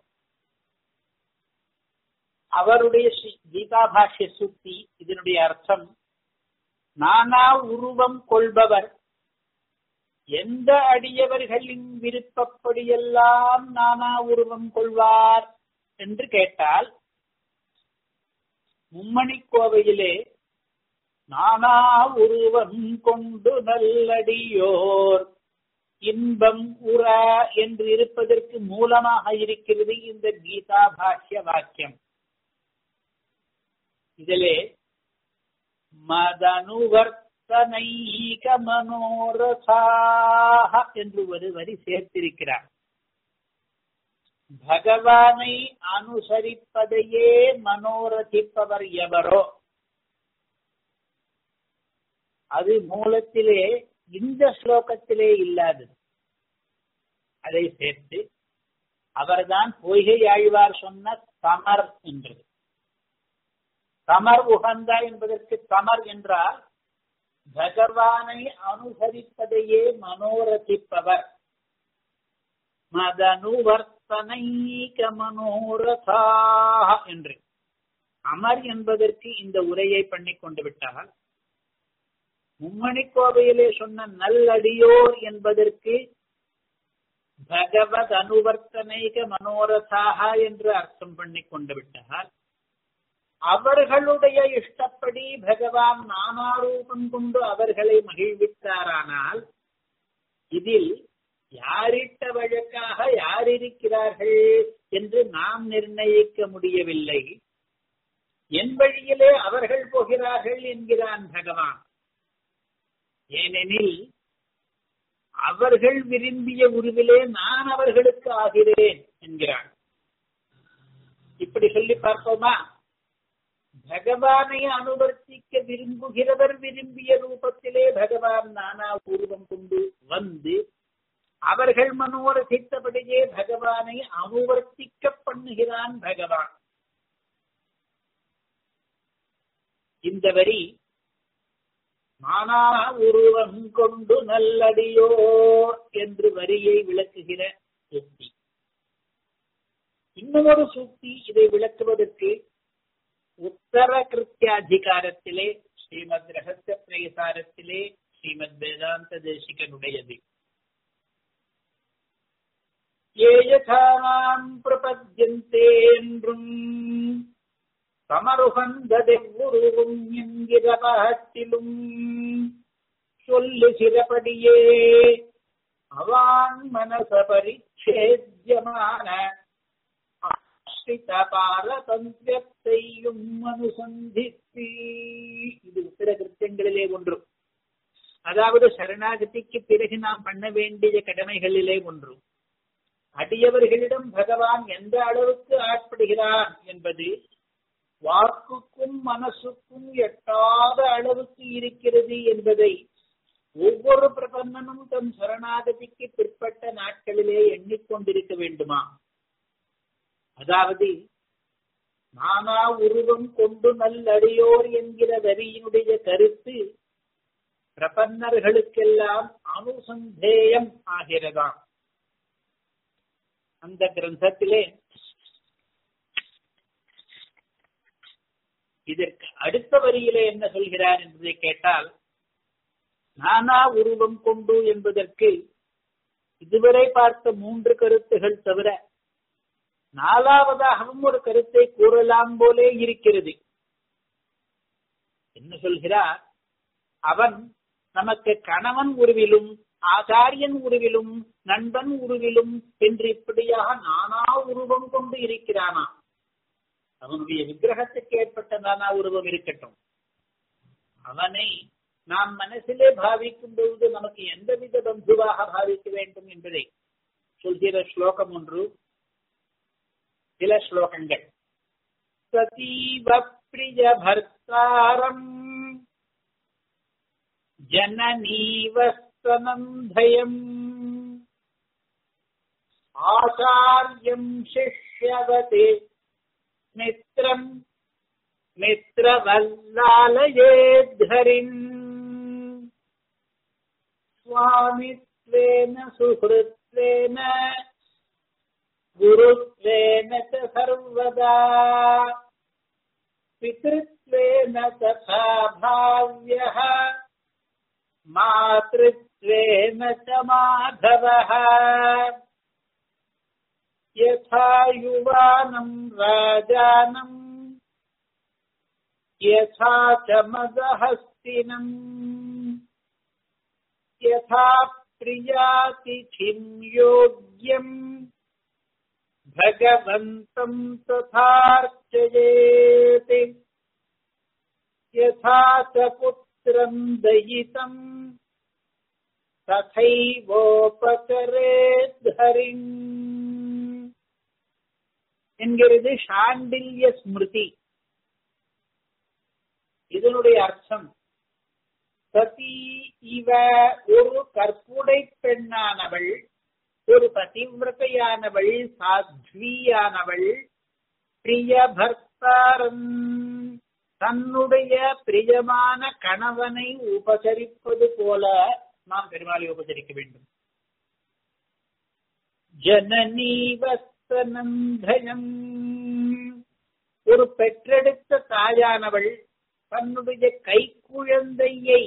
அவருடைய கீதா பாஷ்ய சுத்தி இதனுடைய அர்த்தம் நானா உருவம் கொள்பவர் எந்த அடியவர்களின் விருப்பப்படியெல்லாம் நானா உருவம் கொள்வார் என்று கேட்டால் மும்மணி கோவையிலே நானா உருவம் கொண்டு நல்லடியோர் இன்பம் உற என்று இருப்பதற்கு மூலமாக இருக்கிறது இந்த கீதா பாஷ்ய வாக்கியம் இதிலே மதனுவர்த்தனைக மனோரசாக என்று ஒரு வரி சேர்த்திருக்கிறார் பகவானை அனுசரிப்பதையே மனோரசிப்பவர் எவரோ அது மூலத்திலே இந்த ஸ்லோகத்திலே இல்லாதது அதை சேர்த்து அவர்தான் பொய்கை ஆழ்வார் சொன்ன தமர் என்றது தமர் உகந்த என்பதற்கு தமர் என்றால் பகவானை அனுசரிப்பதையே மனோரசிப்பவர் மதனுவர்த்தனைக மனோரதாக என்று அமர் என்பதற்கு இந்த உரையை பண்ணி கொண்டு விட்டால் மும்மணி கோவையிலே சொன்ன நல்லடியோர் என்பதற்கு பகவத் அனுவர்த்தனைக மனோரதாக என்று அர்த்தம் பண்ணி கொண்டு விட்டால் அவர்களுடைய இஷ்டப்படி பகவான் நானாரூபம் கொண்டு அவர்களை மகிழ்வித்தாரானால் இதில் யாரிட்ட வழக்காக யார் இருக்கிறார்கள் என்று நாம் நிர்ணயிக்க முடியவில்லை என் வழியிலே அவர்கள் போகிறார்கள் என்கிறான் பகவான் ஏனெனில் அவர்கள் விரும்பிய உருவிலே நான் அவர்களுக்கு ஆகிறேன் என்கிறான் இப்படி சொல்லி பார்ப்போமா பகவானை அனுவர்த்திக்க விரும்புகிறவர் விரும்பிய ரூபத்திலே பகவான் நானா உருவம் கொண்டு வந்து அவர்கள் மனோரசித்தபடியே பகவானை அனுவர்த்திக்க பண்ணுகிறான் பகவான் இந்த வரி நானா உருவம் கொண்டு நல்லடியோ என்று வரியை விளக்குகிற சுக்தி இன்னொரு சூக்தி இதை விளக்குவதற்கு உத்தர கிருத்தியாதிகாரத்திலே ஸ்ரீமத் ரகசிய பிரயசாரத்திலே ஸ்ரீமத் வேதாந்த தேசிகனுடையது ஏயதாம் பிரபத்யந்தே என்றும் சமருகந்ததெவ்வுருவும் என்கிற பாட்டிலும் சொல்லு சிறபடியே அவான் மனச பரிச்சேத்தியமான ஆஸ்ரித பாரதந்திரத்தையும் அனுசந்தித்து இது உத்தர கிருத்தியங்களிலே ஒன்று அதாவது சரணாகதிக்கு பிறகு நாம் பண்ண வேண்டிய கடமைகளிலே ஒன்று அடியவர்களிடம் பகவான் எந்த அளவுக்கு ஆட்படுகிறான் என்பது வாக்குக்கும் மனசுக்கும் எட்டாத அளவுக்கு இருக்கிறது என்பதை ஒவ்வொரு பிரபந்தனும் தன் சரணாகதிக்கு பிற்பட்ட நாட்களிலே எண்ணிக்கொண்டிருக்க வேண்டுமா அதாவது நானா உருவம் கொண்டு நல்லடியோர் என்கிற வரியினுடைய கருத்து பிரபன்னர்களுக்கெல்லாம் அனுசந்தேயம் ஆகிறதாம் அந்த கிரந்தத்திலே இதற்கு அடுத்த வரியிலே என்ன சொல்கிறார் என்பதை கேட்டால் நானா உருவம் கொண்டு என்பதற்கு இதுவரை பார்த்த மூன்று கருத்துகள் தவிர நாலாவதாகவும் ஒரு கருத்தை கூறலாம் போலே இருக்கிறது என்ன சொல்கிறார் அவன் நமக்கு கணவன் உருவிலும் ஆச்சாரியன் உருவிலும் நண்பன் உருவிலும் என்று இப்படியாக நானா உருவம் கொண்டு இருக்கிறானா அவனுடைய விக்கிரகத்துக்கு ஏற்பட்ட நானா உருவம் இருக்கட்டும் அவனை நாம் மனசிலே பாவிக்கும் பொழுது நமக்கு எந்தவித பந்துவாக பாவிக்க வேண்டும் என்பதை சொல்கிற ஸ்லோகம் ஒன்று சில ஸ்லோகங்கள் சதீவ பிரிய பர்த்தாரம் ஜனநீவஸ்தனந்தயம் ஆச்சாரியம் சிஷ்யவதே மித்ரம் மித்ரவல்லாலயேத்தரின் स्वामित्वेन सुहृत्वेन गुरुत्वेन च सर्वदा पितृत्वेन तथा भाव्यः मातृत्वेन च माधवः यथा युवानम् राजानम् यथा च मदहस्तिनम् यथा प्रियातिथिम् योग्यम् भगवन्तम् तथार्चयेत् यथा च पुत्रम् दयितम् तथैवोपकरेत् हरिम् என்கிறது சாண்டில்ய ஸ்மிருதி இதனுடைய அர்த்தம் சதி இவ ஒரு கற்புடை பெண்ணானவள் ஒரு பதிவிரதையானவள் சாத்வியானவள் பிரிய பர்த்தாரம் தன்னுடைய பிரியமான கணவனை உபசரிப்பது போல நாம் பெருமாளை உபசரிக்க வேண்டும் ஜனநீவஸ்தனந்தயம் ஒரு பெற்றெடுத்த தாயானவள் தன்னுடைய கைக்குழந்தையை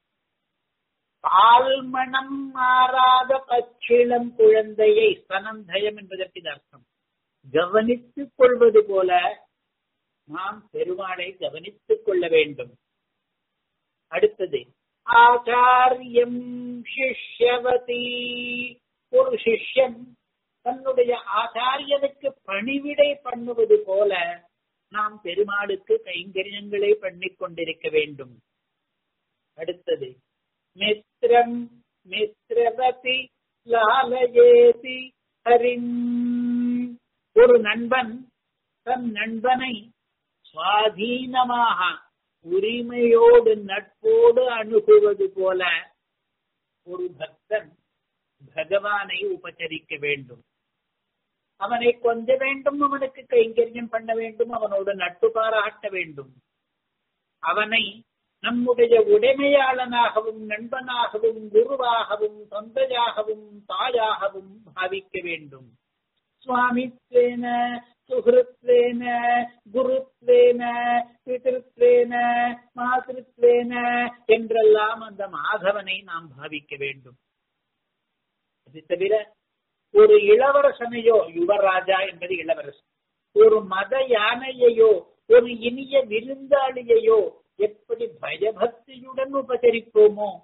பால்மணம் மாறாத பச்சிளம் குழந்தையை ஸ்தனந்தயம் என்பதற்கு இது அர்த்தம் கவனித்துக் கொள்வது போல நாம் பெருமாளை கவனித்துக் கொள்ள வேண்டும் அடுத்தது ஆச்சாரியம் சிஷ்யவதி ஒரு சிஷ்யன் தன்னுடைய ஆச்சாரியனுக்கு பணிவிடை பண்ணுவது போல நாம் பெருமாளுக்கு கைங்கரியங்களை பண்ணிக் கொண்டிருக்க வேண்டும் அடுத்தது மித்ரம் மித்ரவதி லாலயேதி ஹரிம் ஒரு நண்பன் தன் நண்பனை சுவாதீனமாக உரிமையோடு நட்போடு அணுகுவது போல ஒரு பக்தன் பகவானை உபச்சரிக்க வேண்டும் அவனை கொஞ்ச வேண்டும் அவனுக்கு கைங்கரியம் பண்ண வேண்டும் அவனோடு நட்பு பாராட்ட வேண்டும் அவனை நம்முடைய உடைமையாளனாகவும் நண்பனாகவும் குருவாகவும் தந்தையாகவும் தாயாகவும் பாவிக்க வேண்டும் சுவாமித்வேன சுகிருத்வேன குருத்வேன பிதிருத்வேன மாதிருத்வேன என்றெல்லாம் அந்த மாதவனை நாம் பாவிக்க வேண்டும் அது தவிர ஒரு இளவரசனையோ யுவராஜா என்பது இளவரசன் ஒரு மத யானையையோ ஒரு இனிய விருந்தாளியையோ எப்படி பயபக்தியுடன் உபசரிப்போமோ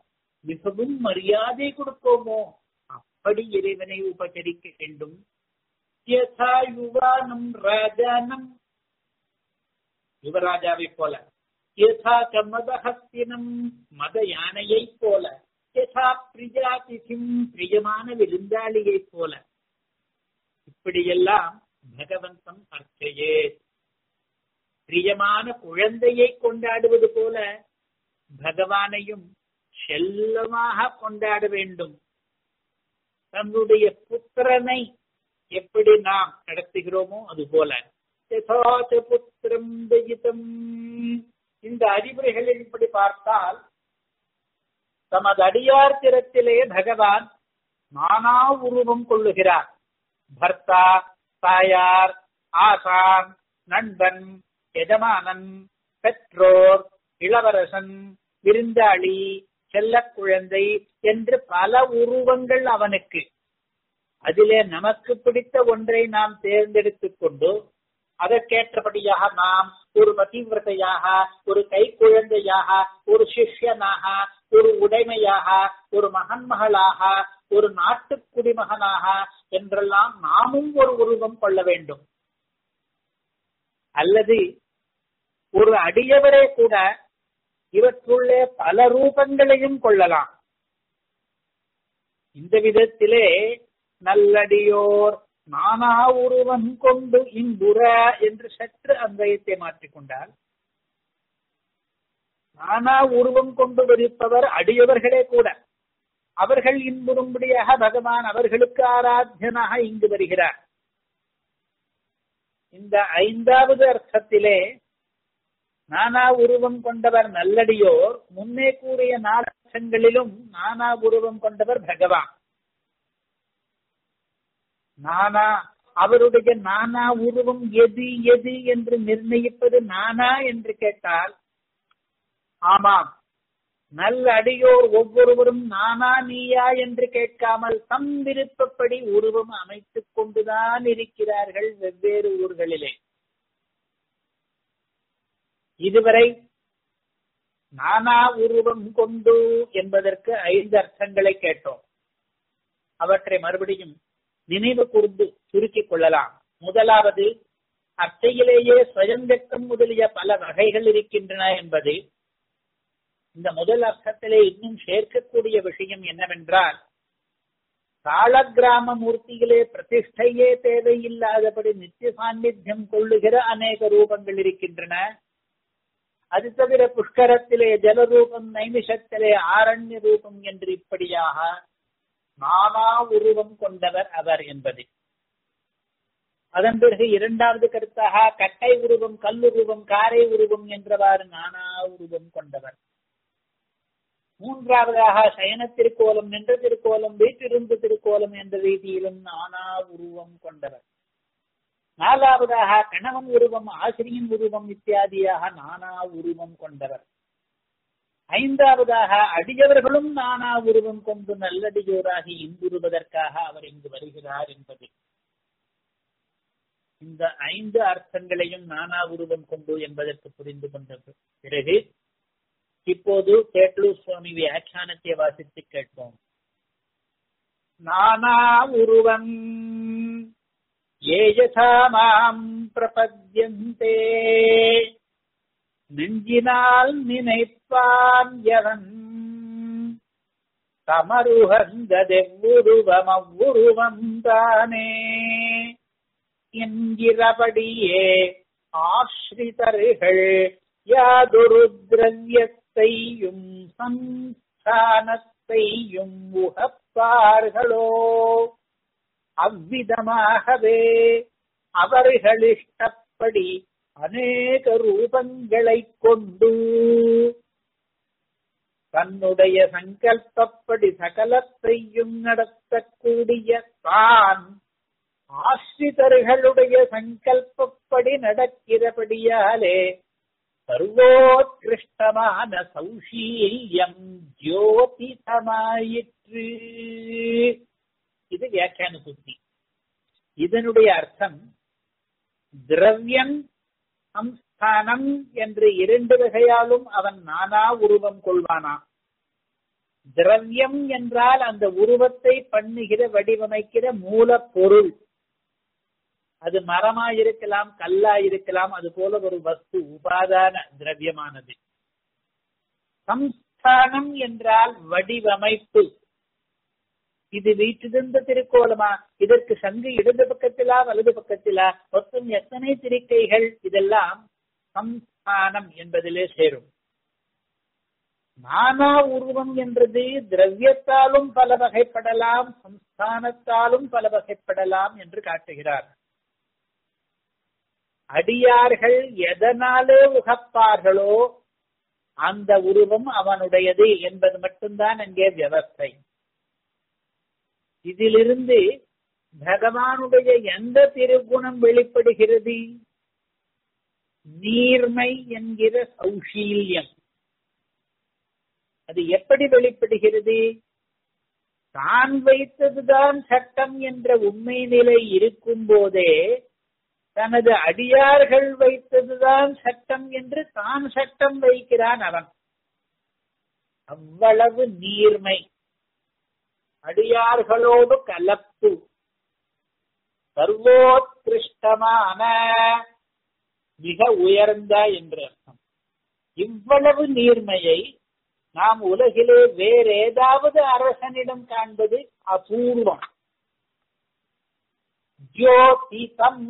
மிகவும் மரியாதை கொடுப்போமோ அப்படி இறைவனை உபசரிக்க வேண்டும் யதா யுவானம் ராஜானம் யுவராஜாவை போல யதா மதஹஸ்தினம் மத யானையை போல யதா பிரியாதிசிம் பிரியமான விருந்தாளியை போல இப்படியெல்லாம் பகவந்தம் அர்ச்சையே பிரியமான குழந்தையை கொண்டாடுவது போல பகவானையும் செல்லமாக கொண்டாட வேண்டும் தன்னுடைய புத்திரனை எப்படி நாம் நடத்துகிறோமோ அது போல புத்திரம் தயிதம் இந்த அறிவுரைகளில் இப்படி பார்த்தால் தமது அடியார் திறத்திலே பகவான் நானா உருவம் கொள்ளுகிறார் பர்த்தா தாயார் ஆசான் நண்பன் எஜமானன் பெற்றோர் இளவரசன் விருந்தாளி செல்ல குழந்தை என்று பல உருவங்கள் அவனுக்கு அதிலே நமக்கு பிடித்த ஒன்றை நாம் தேர்ந்தெடுத்துக் கொண்டு அதற்கேற்றபடியாக நாம் ஒரு பதிவிரதையாக ஒரு கை குழந்தையாக ஒரு சிஷ்யனாக ஒரு உடைமையாக ஒரு மகன்மகளாக ஒரு நாட்டு குடிமகனாக என்றெல்லாம் நாமும் ஒரு உருவம் கொள்ள வேண்டும் அல்லது ஒரு அடியவரே கூட இவற்றுள்ளே பல ரூபங்களையும் கொள்ளலாம் இந்த விதத்திலே நல்லடியோர் நானா உருவம் கொண்டு இன்புற என்று சற்று அந்தயத்தை மாற்றிக்கொண்டால் நானா உருவம் கொண்டு இருப்பவர் அடியவர்களே கூட அவர்கள் இன்புறும்படியாக பகவான் அவர்களுக்கு ஆராத்தியனாக இங்கு வருகிறார் இந்த ஐந்தாவது அர்த்தத்திலே நானா உருவம் கொண்டவர் நல்லடியோர் முன்னே கூறிய நாடகங்களிலும் நானா உருவம் கொண்டவர் பகவான் நானா அவருடைய நானா உருவம் எது எது என்று நிர்ணயிப்பது நானா என்று கேட்டால் ஆமாம் நல்ல அடியோர் ஒவ்வொருவரும் நானா நீயா என்று கேட்காமல் தம் விருப்பப்படி உருவம் அமைத்துக் கொண்டுதான் இருக்கிறார்கள் வெவ்வேறு ஊர்களிலே இதுவரை நானா உருவம் கொண்டு என்பதற்கு ஐந்து அர்த்தங்களை கேட்டோம் அவற்றை மறுபடியும் நினைவு கூர்ந்து சுருக்கிக் கொள்ளலாம் முதலாவது அர்ச்சையிலேயே சுயங்கட்டம் முதலிய பல வகைகள் இருக்கின்றன என்பது இந்த முதல் அர்த்தத்திலே இன்னும் சேர்க்கக்கூடிய விஷயம் என்னவென்றால் காலகிராம மூர்த்திகளே பிரதிஷ்டையே தேவையில்லாதபடி நித்திய சாநித்தியம் கொள்ளுகிற அநேக ரூபங்கள் இருக்கின்றன அது தவிர புஷ்கரத்திலே ஜலரூபம் நைமிஷத்திலே ஆரண்ய ரூபம் என்று இப்படியாக நானா உருவம் கொண்டவர் அவர் என்பது அதன் பிறகு இரண்டாவது கருத்தாக கட்டை உருவம் கல்லுருவம் காரை உருவம் என்றவாறு நானா உருவம் கொண்டவர் மூன்றாவதாக சயன திருக்கோலம் நின்ற திருக்கோலம் வீட்டிருந்து திருக்கோலம் என்ற ரீதியிலும் நானா உருவம் கொண்டவர் நாலாவதாக கணவன் உருவம் ஆசிரியன் உருவம் இத்தியாதியாக நானா உருவம் கொண்டவர் ஐந்தாவதாக அடியவர்களும் நானா உருவம் கொண்டு நல்லடியோராகி இன்புறுவதற்காக அவர் இங்கு வருகிறார் என்பது இந்த ஐந்து அர்த்தங்களையும் நானா உருவம் கொண்டு என்பதற்கு புரிந்து கொண்ட பிறகு இப்போது கேட்லூர் சுவாமி வியாக்கியானத்தை வாசித்து கேட்போம் நானா உருவம் ஏ யதா மாம் பிரபத்யந்தே நெஞ்சினால் நினைப்பான் எவன் தமருகந்ததெவ்வுருவம் அவ்வுருவம் தானே என்கிறபடியே ஆஸ்ரிதர்கள் யாதொரு திரவியத்தையும் சம்ஸ்தானத்தையும் உகப்பார்களோ அவ்விதமாகவே அவர்களிஷ்டப்படி அநேக ரூபங்களை கொண்டு தன்னுடைய சங்கல்பப்படி சகலத்தையும் நடத்தக்கூடிய தான் ஆசிரிதர்களுடைய சங்கல்பப்படி நடக்கிறபடியாலே சர்வோத்கிருஷ்டமான சௌஷீல்யம் ஜோதிதமாயிற்று இது வியாக்கியான சுத்தி இதனுடைய அர்த்தம் திரவியம் சம்ஸ்தானம் என்று இரண்டு வகையாலும் அவன் நானா உருவம் கொள்வானா திரவியம் என்றால் அந்த உருவத்தை பண்ணுகிற வடிவமைக்கிற மூலப்பொருள் அது மரமா இருக்கலாம் கல்லா இருக்கலாம் அது போல ஒரு வஸ்து உபாதான திரவியமானது சம்ஸ்தானம் என்றால் வடிவமைப்பு இது வீட்டிலிருந்த திருக்கோலமா இதற்கு சங்கு இடது பக்கத்திலா வலது பக்கத்திலா மொத்தம் எத்தனை திருக்கைகள் இதெல்லாம் சம்ஸ்தானம் என்பதிலே சேரும் நானா உருவம் என்றது திரவியத்தாலும் பல வகைப்படலாம் சம்ஸ்தானத்தாலும் பல வகைப்படலாம் என்று காட்டுகிறார் அடியார்கள் எதனாலே உகப்பார்களோ அந்த உருவம் அவனுடையது என்பது மட்டும்தான் அங்கே வியவஸ்தை இதிலிருந்து பகவானுடைய எந்த திருகுணம் வெளிப்படுகிறது நீர்மை என்கிற சௌஷீல்யம் அது எப்படி வெளிப்படுகிறது தான் வைத்ததுதான் சட்டம் என்ற உண்மை நிலை இருக்கும் போதே தனது அடியார்கள் வைத்ததுதான் சட்டம் என்று தான் சட்டம் வைக்கிறான் அவன் அவ்வளவு நீர்மை அடியார்களோடு கலப்பு சர்வோத்கிருஷ்டமான மிக உயர்ந்த என்று அர்த்தம் இவ்வளவு நீர்மையை நாம் உலகிலே வேற ஏதாவது அரசனிடம் காண்பது அபூர்வம் ஜோதிதம்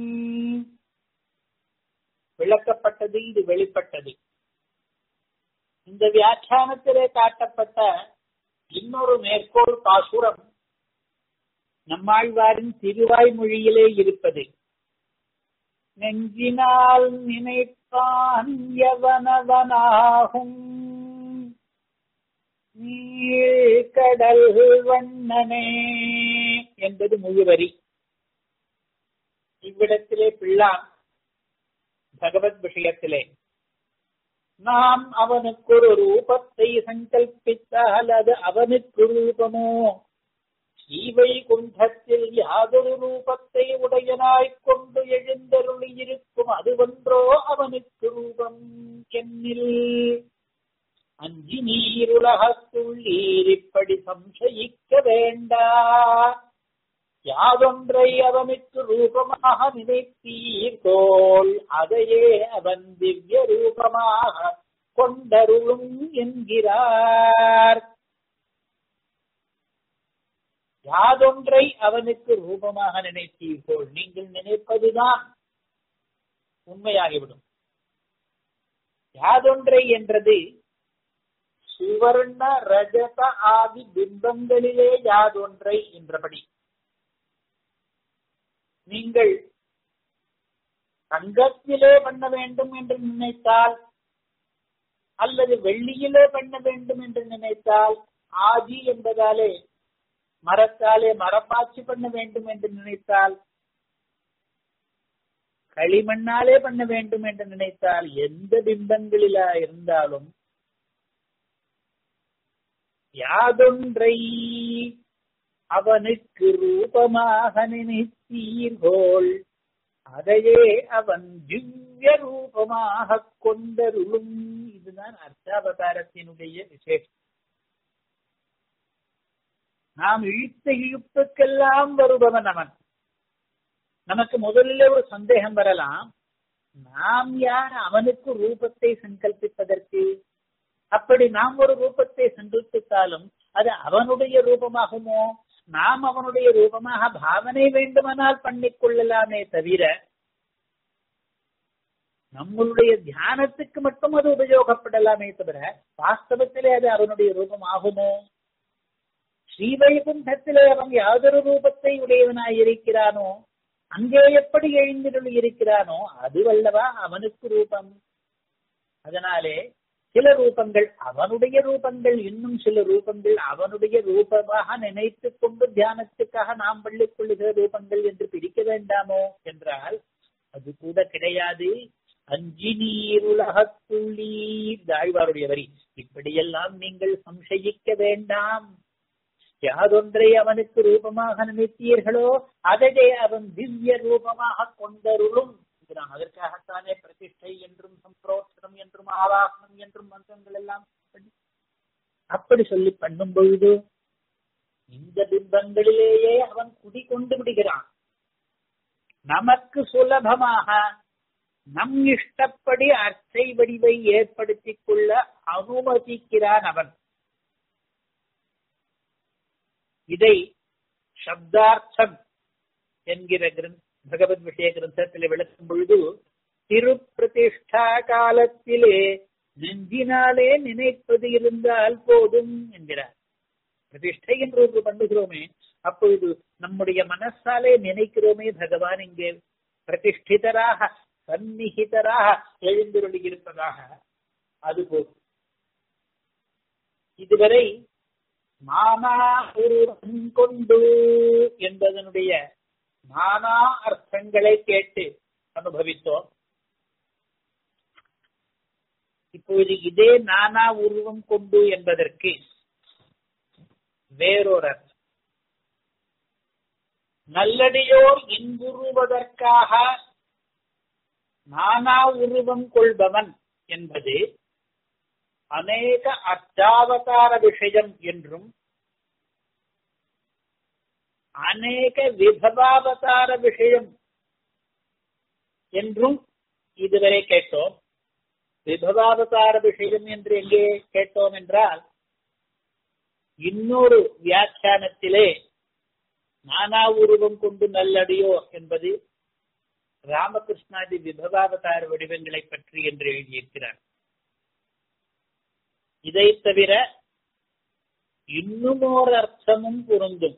விளக்கப்பட்டது இது வெளிப்பட்டது இந்த வியாக்கியானத்திலே காட்டப்பட்ட இன்னொரு மேற்கோள் பாசுரம் நம்மாழ்வாரின் திருவாய்மொழியிலே இருப்பது நெஞ்சினால் நினைப்பான் யவனவனாகும் கடல் வண்ணனே என்பது முழுவரி இவ்விடத்திலே பிள்ளான் பகவத் விஷயத்திலே நாம் அவனுக்கு ஒரு ரூபத்தை சங்கல்பித்தால் அது அவனுக்கு ரூபமோ ஸ்ரீவை குண்டத்தில் யாதொரு ரூபத்தை உடையனாய்க் கொண்டு எழுந்தருளி இருக்கும் அது ஒன்றோ அவனுக்கு ரூபம் என்னில் அஞ்சி நீருலகத்துள்ளீர் இப்படி சம்சயிக்க வேண்டா யாதொன்றை அவனுக்கு ரூபமாக நினைத்தீர்கோள் அதையே அவன் திவ்ய ரூபமாக கொண்டருளும் என்கிறார் யாதொன்றை அவனுக்கு ரூபமாக நினைத்தீர்கோள் நீங்கள் நினைப்பதுதான் உண்மையாகிவிடும் யாதொன்றை என்றது சுவர்ண ரஜத ஆதி பிம்பங்களிலே யாதொன்றை என்றபடி நீங்கள் தங்கத்திலே பண்ண வேண்டும் என்று நினைத்தால் அல்லது வெள்ளியிலே பண்ண வேண்டும் என்று நினைத்தால் ஆதி என்பதாலே மரத்தாலே மரப்பாச்சி பண்ண வேண்டும் என்று நினைத்தால் களிமண்ணாலே பண்ண வேண்டும் என்று நினைத்தால் எந்த பிம்பங்களிலா இருந்தாலும் யாதொன்றை அவனுக்கு ரூபமாக நினைத்தீர்கோள் அதையே அவன் திவ்ய ரூபமாக கொண்டருளும் இதுதான் அர்த்தாவதாரத்தினுடைய விசேஷம் நாம் இழுத்த இழுப்புக்கெல்லாம் வருபவன் அவன் நமக்கு முதலில் ஒரு சந்தேகம் வரலாம் நாம் யார் அவனுக்கு ரூபத்தை சங்கல்பிப்பதற்கு அப்படி நாம் ஒரு ரூபத்தை சங்கல்பித்தாலும் அது அவனுடைய ரூபமாகுமோ நாம் அவனுடைய ரூபமாக பாவனை வேண்டுமானால் பண்ணிக் கொள்ளலாமே தவிர நம்மளுடைய தியானத்துக்கு மட்டும் அது உபயோகப்படலாமே தவிர வாஸ்தவத்திலே அது அவனுடைய ரூபம் ஆகுமோ ஸ்ரீவைகுண்டத்திலே அவன் யாதொரு ரூபத்தை உடையவனாய் இருக்கிறானோ அங்கே எப்படி எழுந்திருள் இருக்கிறானோ அதுவல்லவா அவனுக்கு ரூபம் அதனாலே சில ரூபங்கள் அவனுடைய ரூபங்கள் இன்னும் சில ரூபங்கள் அவனுடைய ரூபமாக நினைத்து கொண்டு தியானத்துக்காக நாம் பள்ளிக் கொள்ளுகிற ரூபங்கள் என்று பிரிக்க வேண்டாமோ என்றால் அது கூட கிடையாது அஞ்சி நீருலகத்துள்ளீர் தாழ்வாருடைய வரி இப்படியெல்லாம் நீங்கள் சம்சயிக்க வேண்டாம் யாதொன்றை அவனுக்கு ரூபமாக நினைத்தீர்களோ அதையே அவன் திவ்ய ரூபமாக கொண்டருளும் நான் அதற்காகத்தானே பிரதிஷ்டை என்றும் சம்பிரோட்சணம் என்றும் ஆவாகனம் என்றும் மந்திரங்கள் எல்லாம் அப்படி சொல்லி பண்ணும் பொழுது இந்த பிம்பங்களிலேயே அவன் குடிகொண்டு விடுகிறான் நமக்கு சுலபமாக நம் இஷ்டப்படி அர்ச்சை வடிவை ஏற்படுத்திக் கொள்ள அனுமதிக்கிறான் அவன் இதை சப்தார்த்தம் என்கிற கிரந்த பகவத் விஷய கிரந்தத்தில் விளக்கும் பொழுது திருப்பிரதிஷ்டா காலத்திலே நெஞ்சினாலே நினைப்பது இருந்தால் போதும் என்கிறார் பிரதிஷ்டை என்று ஒன்று பண்ணுகிறோமே அப்பொழுது நம்முடைய மனசாலே நினைக்கிறோமே பகவான் இங்கே பிரதிஷ்டிதராக சந்நிகிதராக எழுந்துருளி இருப்பதாக அது போதும் இதுவரை நானா உருவம் கொண்டு என்பதனுடைய நானா அர்த்தங்களை கேட்டு அனுபவித்தோம் இப்பொழுது இதே நானா உருவம் கொண்டு என்பதற்கு வேறொரு அர்த்தம் நல்லடியோர் இன்புறுவதற்காக நானா உருவம் கொள்பவன் என்பது அநேக அர்த்தாவதார விஷயம் என்றும் அநேக விபவாவதார விஷயம் என்றும் இதுவரை கேட்டோம் விபவாவதார விஷயம் என்று எங்கே கேட்டோம் என்றால் இன்னொரு வியாக்கியானத்திலே நானா உருவம் கொண்டு நல்லடியோ என்பது ராமகிருஷ்ணாதி விபவாவதார வடிவங்களை பற்றி என்று எழுதியிருக்கிறார் இதை தவிர இன்னுமோர் அர்த்தமும் பொருந்தும்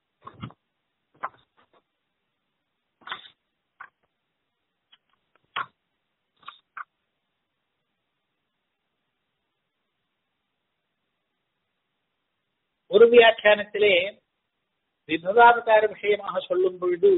ஒரு வியாக்கியானத்திலே விபவாவதார விஷயமாக சொல்லும் பொழுது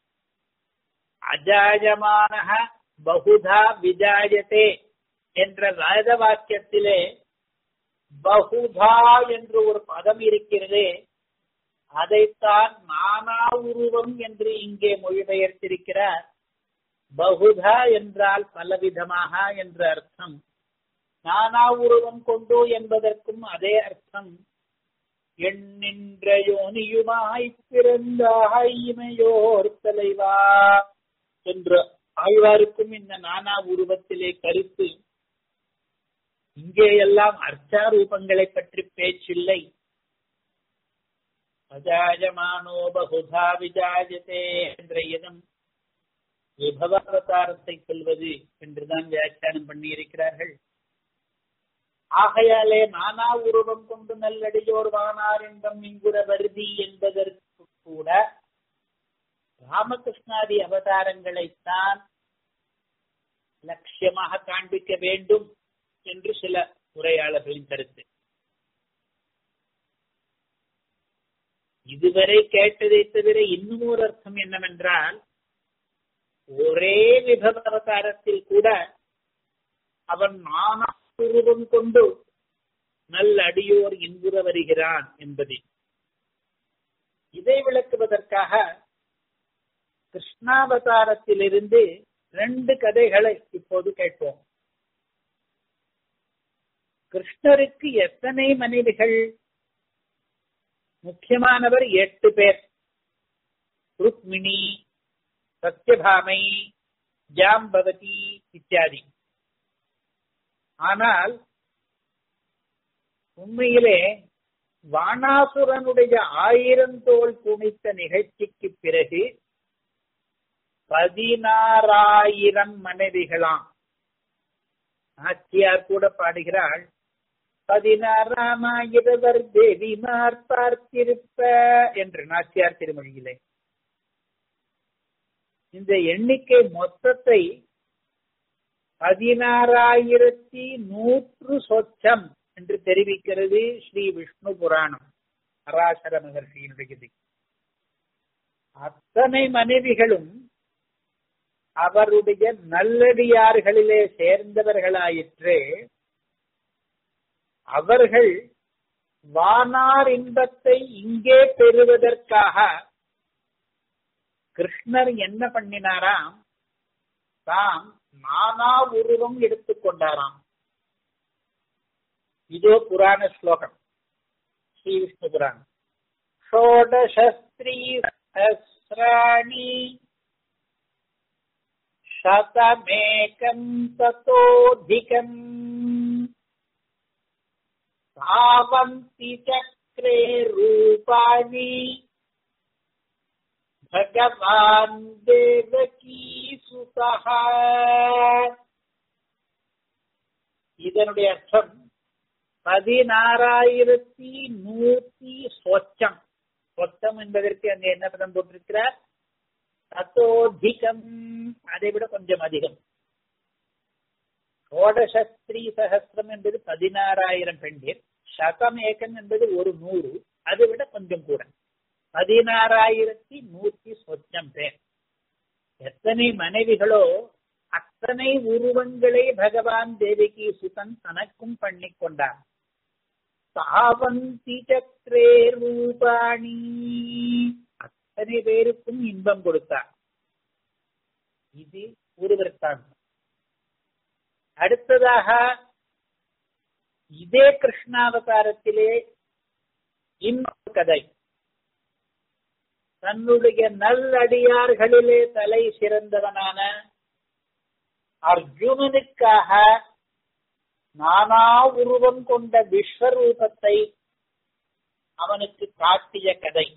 அஜாயமான பகுதா விஜாயத்தே என்ற வேத வாக்கியத்திலே பகுதா என்று ஒரு பதம் இருக்கிறதே அதைத்தான் நானா உருவம் என்று இங்கே மொழிபெயர்த்திருக்கிறார் பகுதா என்றால் பலவிதமாக என்ற அர்த்தம் நானா உருவம் கொண்டு என்பதற்கும் அதே அர்த்தம் எண்ணின்ற யோனியுமாய் பிறந்தாய் இமையோர் தலைவா என்ற ஆழ்வாருக்கும் இந்த நானா உருவத்திலே கருத்து இங்கே எல்லாம் அர்ச்சாரூபங்களை பற்றி பேச்சில்லை அஜாயமானோ பகுதா விஜாயத்தே என்ற இதம் விபவாவதாரத்தை சொல்வது என்றுதான் வியாக்கியானம் பண்ணி இருக்கிறார்கள் ஆகையாலே நானா உருவம் கொண்டு நல்லடியோர் வானாரின்பம் இங்குற வருதி என்பதற்கு கூட ராமகிருஷ்ணாதி அவதாரங்களைத்தான் லட்சியமாக காண்பிக்க வேண்டும் என்று சில உரையாளர்களின் கருத்து இதுவரை கேட்டதை தவிர இன்னும் ஒரு அர்த்தம் என்னவென்றால் ஒரே விபவ அவதாரத்தில் கூட அவன் நானா உருவம் கொண்டு நல்ல அடியோர் இன்புற வருகிறான் என்பது இதை விளக்குவதற்காக கிருஷ்ணாவதாரத்திலிருந்து ரெண்டு கதைகளை இப்போது கேட்போம் கிருஷ்ணருக்கு எத்தனை மனைவிகள் முக்கியமானவர் எட்டு பேர் ருக்மிணி சத்யபாமை ஜாம்பவதி இத்தியாதி ஆனால் உண்மையிலே வானாசுரனுடைய ஆயிரம் தோல் துணித்த நிகழ்ச்சிக்கு பிறகு பதினாறாயிரம் மனைவிகளாம் நாச்சியார் கூட பாடுகிறாள் பதினாறாமாயிரவர் தேவிமார் பார்த்திருப்ப என்று நாச்சியார் திருமொழியிலே இந்த எண்ணிக்கை மொத்தத்தை பதினாறாயிரத்தி நூற்று சொச்சம் என்று தெரிவிக்கிறது ஸ்ரீ விஷ்ணு புராணம் பராசர மகர்ஷியினுடையது அத்தனை மனைவிகளும் அவருடைய நல்லடியார்களிலே சேர்ந்தவர்களாயிற்றே அவர்கள் வானார் இன்பத்தை இங்கே பெறுவதற்காக கிருஷ்ணர் என்ன பண்ணினாராம் தாம் நானா உருவம் எடுத்துக்கொண்டாராம் இதோ புராண ஸ்லோகம் ஸ்ரீ விஷ்ணு புராணம் ஷோடசஸ்திரீ சஹஸ்ராணி शतमेकं ततोऽधिकम् धावन्ति चक्रे रूपाणि भगवान् देवकीसुतः இதனுடைய அர்த்தம் பதினாறாயிரத்தி நூத்தி சொச்சம் சொச்சம் என்பதற்கு அங்கே என்ன பதம் போட்டிருக்கிறார் தத்தோதிகம் அதை விட கொஞ்சம் அதிகம் ஷோடசஸ்திரீ சகசிரம் என்பது பதினாறாயிரம் பெண்கள் சதம் ஏக்கம் என்பது ஒரு நூறு அதை விட கொஞ்சம் கூட பதினாறாயிரத்தி நூத்தி சொச்சம் பேர் எத்தனை மனைவிகளோ அத்தனை உருவங்களை பகவான் தேவிக்கு சுதன் தனக்கும் பண்ணி கொண்டார் சாவந்தி சக்ரே ரூபாணி அத்தனை பேருக்கும் இன்பம் கொடுத்தார் இது ஒரு விற்த்தாந்தம் அடுத்ததாக இதே கிருஷ்ணாவதாரத்திலே இன்னொரு கதை தன்னுடைய நல்லடியார்களிலே தலை சிறந்தவனான அர்ஜுனனுக்காக நானா உருவம் கொண்ட விஸ்வரூபத்தை அவனுக்கு காட்டிய கதை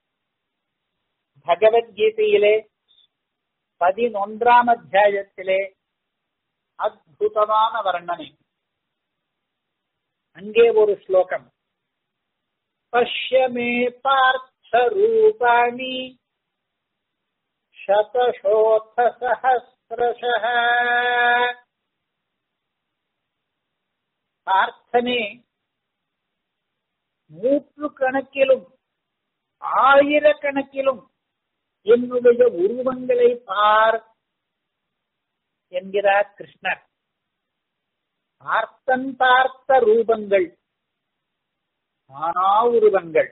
பகவத்கீதையிலே பதினொன்றாம் அத்தியாயத்திலே அத்புதமான வர்ணனை அங்கே ஒரு ஸ்லோகம் பஷ்யமே பார்த்த ரூபாணி சதசோத சஹசிரஷ பார்த்தனே நூற்று கணக்கிலும் ஆயிரக்கணக்கிலும் என்னுடைய உருவங்களை பார் என்கிறார் கிருஷ்ணர் பார்த்தன் பார்த்த ரூபங்கள் நானா உருவங்கள்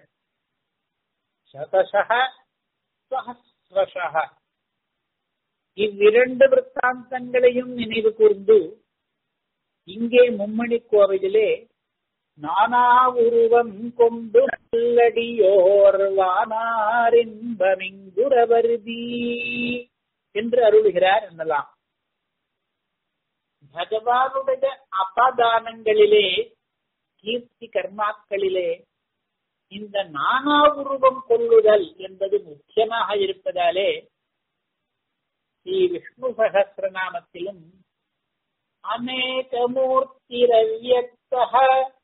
சதசக சஹசிரஷக இவ்விரண்டு விற்த்தாந்தங்களையும் நினைவு கூர்ந்து இங்கே மும்மணி கோவிலிலே நானா உருவம் கொண்டு நல்லடியோர் வானாரின்பமிங்குரவருதி என்று அருளுகிறார் என்னலாம் பகவானுடைய அபதானங்களிலே கீர்த்தி கர்மாக்களிலே இந்த நானா உருவம் கொள்ளுதல் என்பது முக்கியமாக இருப்பதாலே ஸ்ரீ விஷ்ணு சகசிரநாமத்திலும் அநேகமூர்த்திரவ்யக்தः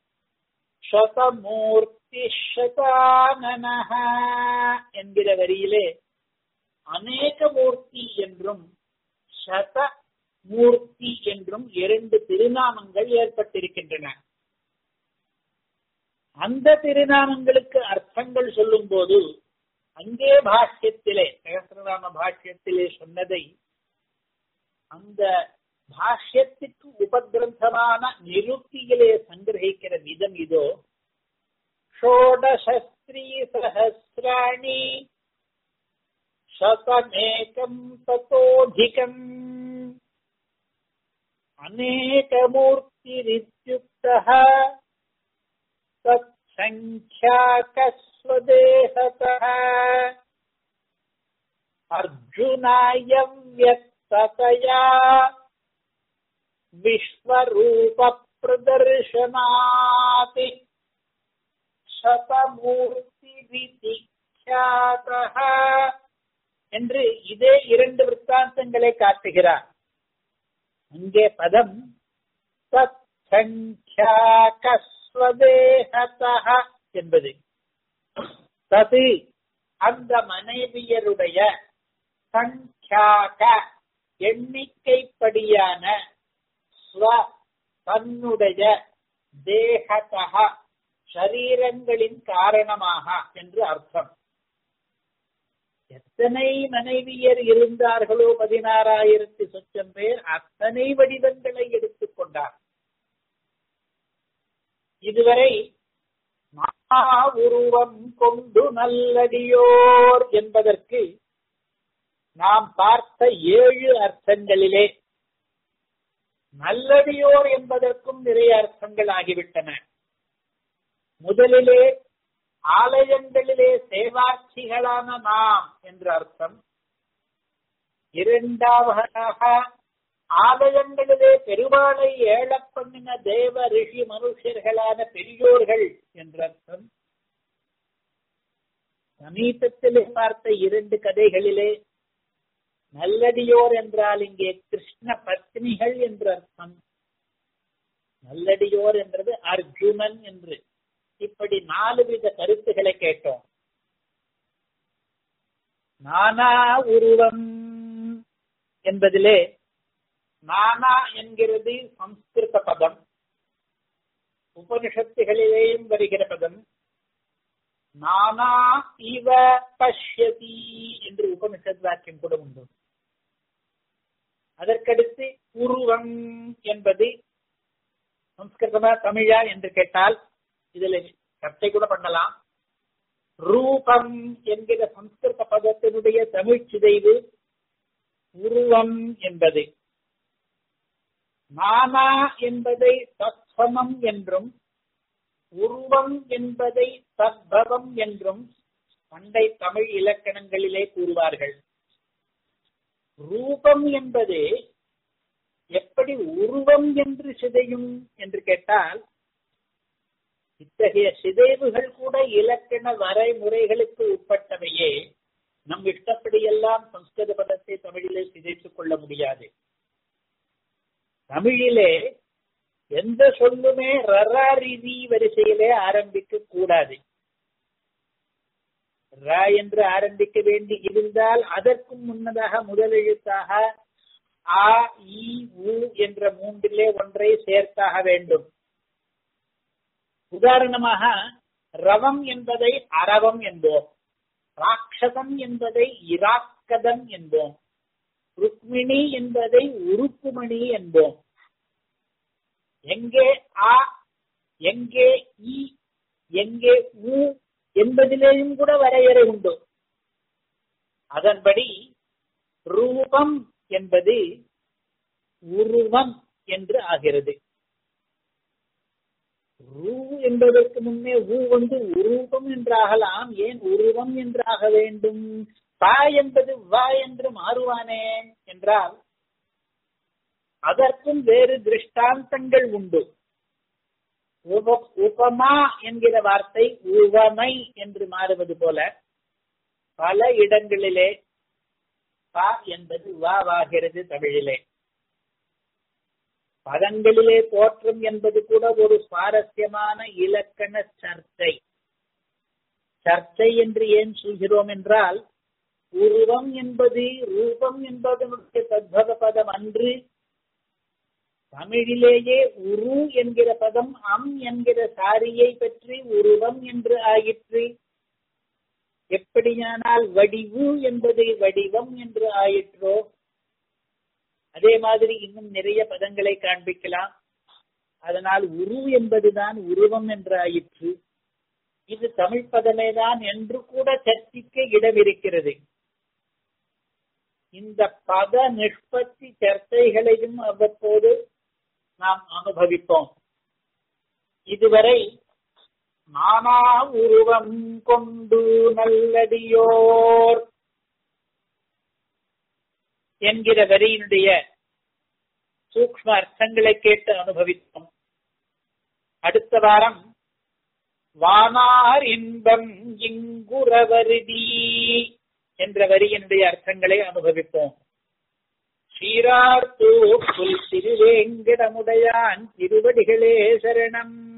சதமூர்த்தி சதானனஹ என்கிற வரியிலே அநேக மூர்த்தி என்றும் சத மூர்த்தி என்றும் இரண்டு திருநாமங்கள் ஏற்பட்டிருக்கின்றன அந்த திருநாமங்களுக்கு அர்த்தங்கள் சொல்லும் போது அங்கே பாஷ்யத்திலே சகசிரநாம பாஷ்யத்திலே சொன்னதை அந்த பாஷ்யத்துக்கு உபகிரந்தமான நிருக்தியிலே சங்கிரகிக்கிற விதம் இதோ ஷோடசஸ்திரீ சஹசிராணி சதமேகம் ததோதிகம் अनेकमूर्तिरित्युक्तः तत्सङ्ख्याकस्वदेहतः अर्जुनाय व्यक्ततया विश्वरूपप्रदर्शनात् சதமூர்த்திவிதிக்யாதः என்று இதே இரண்டு விற்த்தாந்தங்களை காட்டுகிறார் அங்கே பதம் சங்காகஸ்வதேகதः என்பது தது அந்த மனைவியருடைய சங்காக எண்ணிக்கைப்படியான ஸ்வ தன்னுடைய தேகதக சரீரங்களின் காரணமாக என்று அர்த்தம் எத்தனை மனைவியர் இருந்தார்களோ பதினாறாயிரத்தி சொச்சம் பேர் அத்தனை வடிவங்களை எடுத்துக் கொண்டார் இதுவரை மா உருவம் கொண்டு நல்லடியோர் என்பதற்கு நாம் பார்த்த ஏழு அர்த்தங்களிலே நல்லடியோர் என்பதற்கும் நிறைய அர்த்தங்கள் ஆகிவிட்டன முதலிலே ஆலயங்களிலே சேவாட்சிகளான நாம் என்று அர்த்தம் இரண்டாவதாக ஆலயங்களிலே பெருமாளை ஏழப் பண்ணின தேவ ரிஷி மனுஷர்களான பெரியோர்கள் என்ற அர்த்தம் சமீபத்திலே பார்த்த இரண்டு கதைகளிலே நல்லடியோர் என்றால் இங்கே கிருஷ்ண பத்னிகள் என்று அர்த்தம் நல்லடியோர் என்றது அர்ஜுனன் என்று இப்படி நாலு வித கருத்துக்களை கேட்டோம் நானா உருவம் என்பதிலே நானா என்கிறது சம்ஸ்கிருத பதம் உபனிஷத்துகளிலேயும் வருகிற பதம் நானா இவ பஷ்யதி என்று உபனிஷத் வாக்கியம் கூட உண்டு அதற்கடுத்து உருவம் என்பது சம்ஸ்கிருதமா தமிழா என்று கேட்டால் இதுல சர்ச்சை கூட பண்ணலாம் ரூபம் என்கிற சம்ஸ்கிருத பதத்தினுடைய தமிழ் சிதைவு உருவம் என்பது நானா என்பதை தத்சமம் என்றும் உருவம் என்பதை தத்பவம் என்றும் பண்டை தமிழ் இலக்கணங்களிலே கூறுவார்கள் ரூபம் என்பது எப்படி உருவம் என்று சிதையும் என்று கேட்டால் இத்தகைய சிதைவுகள் கூட இலக்கண வரைமுறைகளுக்கு உட்பட்டவையே நம் இஷ்டப்படியெல்லாம் சம்ஸ்கிருத பதத்தை தமிழிலே சிதைத்துக் கொள்ள முடியாது தமிழிலே எந்த சொல்லுமே ரராரிதி வரிசையிலே ஆரம்பிக்க கூடாது ர என்று ஆரம்பிக்க வேண்டி இருந்தால் அதற்கும் முன்னதாக முதலெழுத்தாக ஆ இ உ என்ற மூன்றிலே ஒன்றை சேர்த்தாக வேண்டும் உதாரணமாக ரவம் என்பதை அரவம் என்போம் ராட்சதம் என்பதை இராக்கதம் என்போம் ருக்மிணி என்பதை உருக்குமணி என்போம் எங்கே ஆ எங்கே இ எங்கே உ என்பதிலேயும் கூட வரையறை உண்டு அதன்படி ரூபம் என்பது உருவம் என்று ஆகிறது ரூ என்பதற்கு முன்னே ஊ வந்து உருவம் என்று ஆகலாம் ஏன் உருவம் என்று ஆக வேண்டும் பா என்பது வா என்று மாறுவானே என்றால் அதற்கும் வேறு திருஷ்டாந்தங்கள் உண்டு உபமா என்கிற வார்த்தை உவமை என்று மாறுவது போல பல இடங்களிலே பா என்பது வாவாகிறது தமிழிலே பதங்களிலே தோற்றம் என்பது கூட ஒரு சுவாரஸ்யமான இலக்கண சர்ச்சை சர்ச்சை என்று ஏன் சொல்கிறோம் என்றால் உருவம் என்பது ரூபம் என்பதனுடைய தத்பவ பதம் அன்று தமிழிலேயே உரு என்கிற பதம் அம் என்கிற சாரியை பற்றி உருவம் என்று ஆயிற்று எப்படியானால் வடிவு என்பது வடிவம் என்று ஆயிற்றோ அதே மாதிரி இன்னும் நிறைய பதங்களை காண்பிக்கலாம் அதனால் உரு என்பதுதான் உருவம் என்று ஆயிற்று இது தமிழ் பதமே தான் என்று கூட சர்ச்சிக்க இடமிருக்கிறது இந்த பத நிஷ்பத்தி சர்ச்சைகளையும் அவ்வப்போது நாம் அனுபவிப்போம் இதுவரை நானா உருவம் கொண்டு நல்லடியோர் என்கிற வரியினுடைய சூக்ம அர்த்தங்களை கேட்டு அனுபவித்தோம் அடுத்த வாரம் வானார் இன்பம் இங்குறவருதி என்ற வரியினுடைய அர்த்தங்களை அனுபவிப்போம் சீரார் தூப்புல் திருவேங்கடமுடையான் திருவடிகளே சரணம்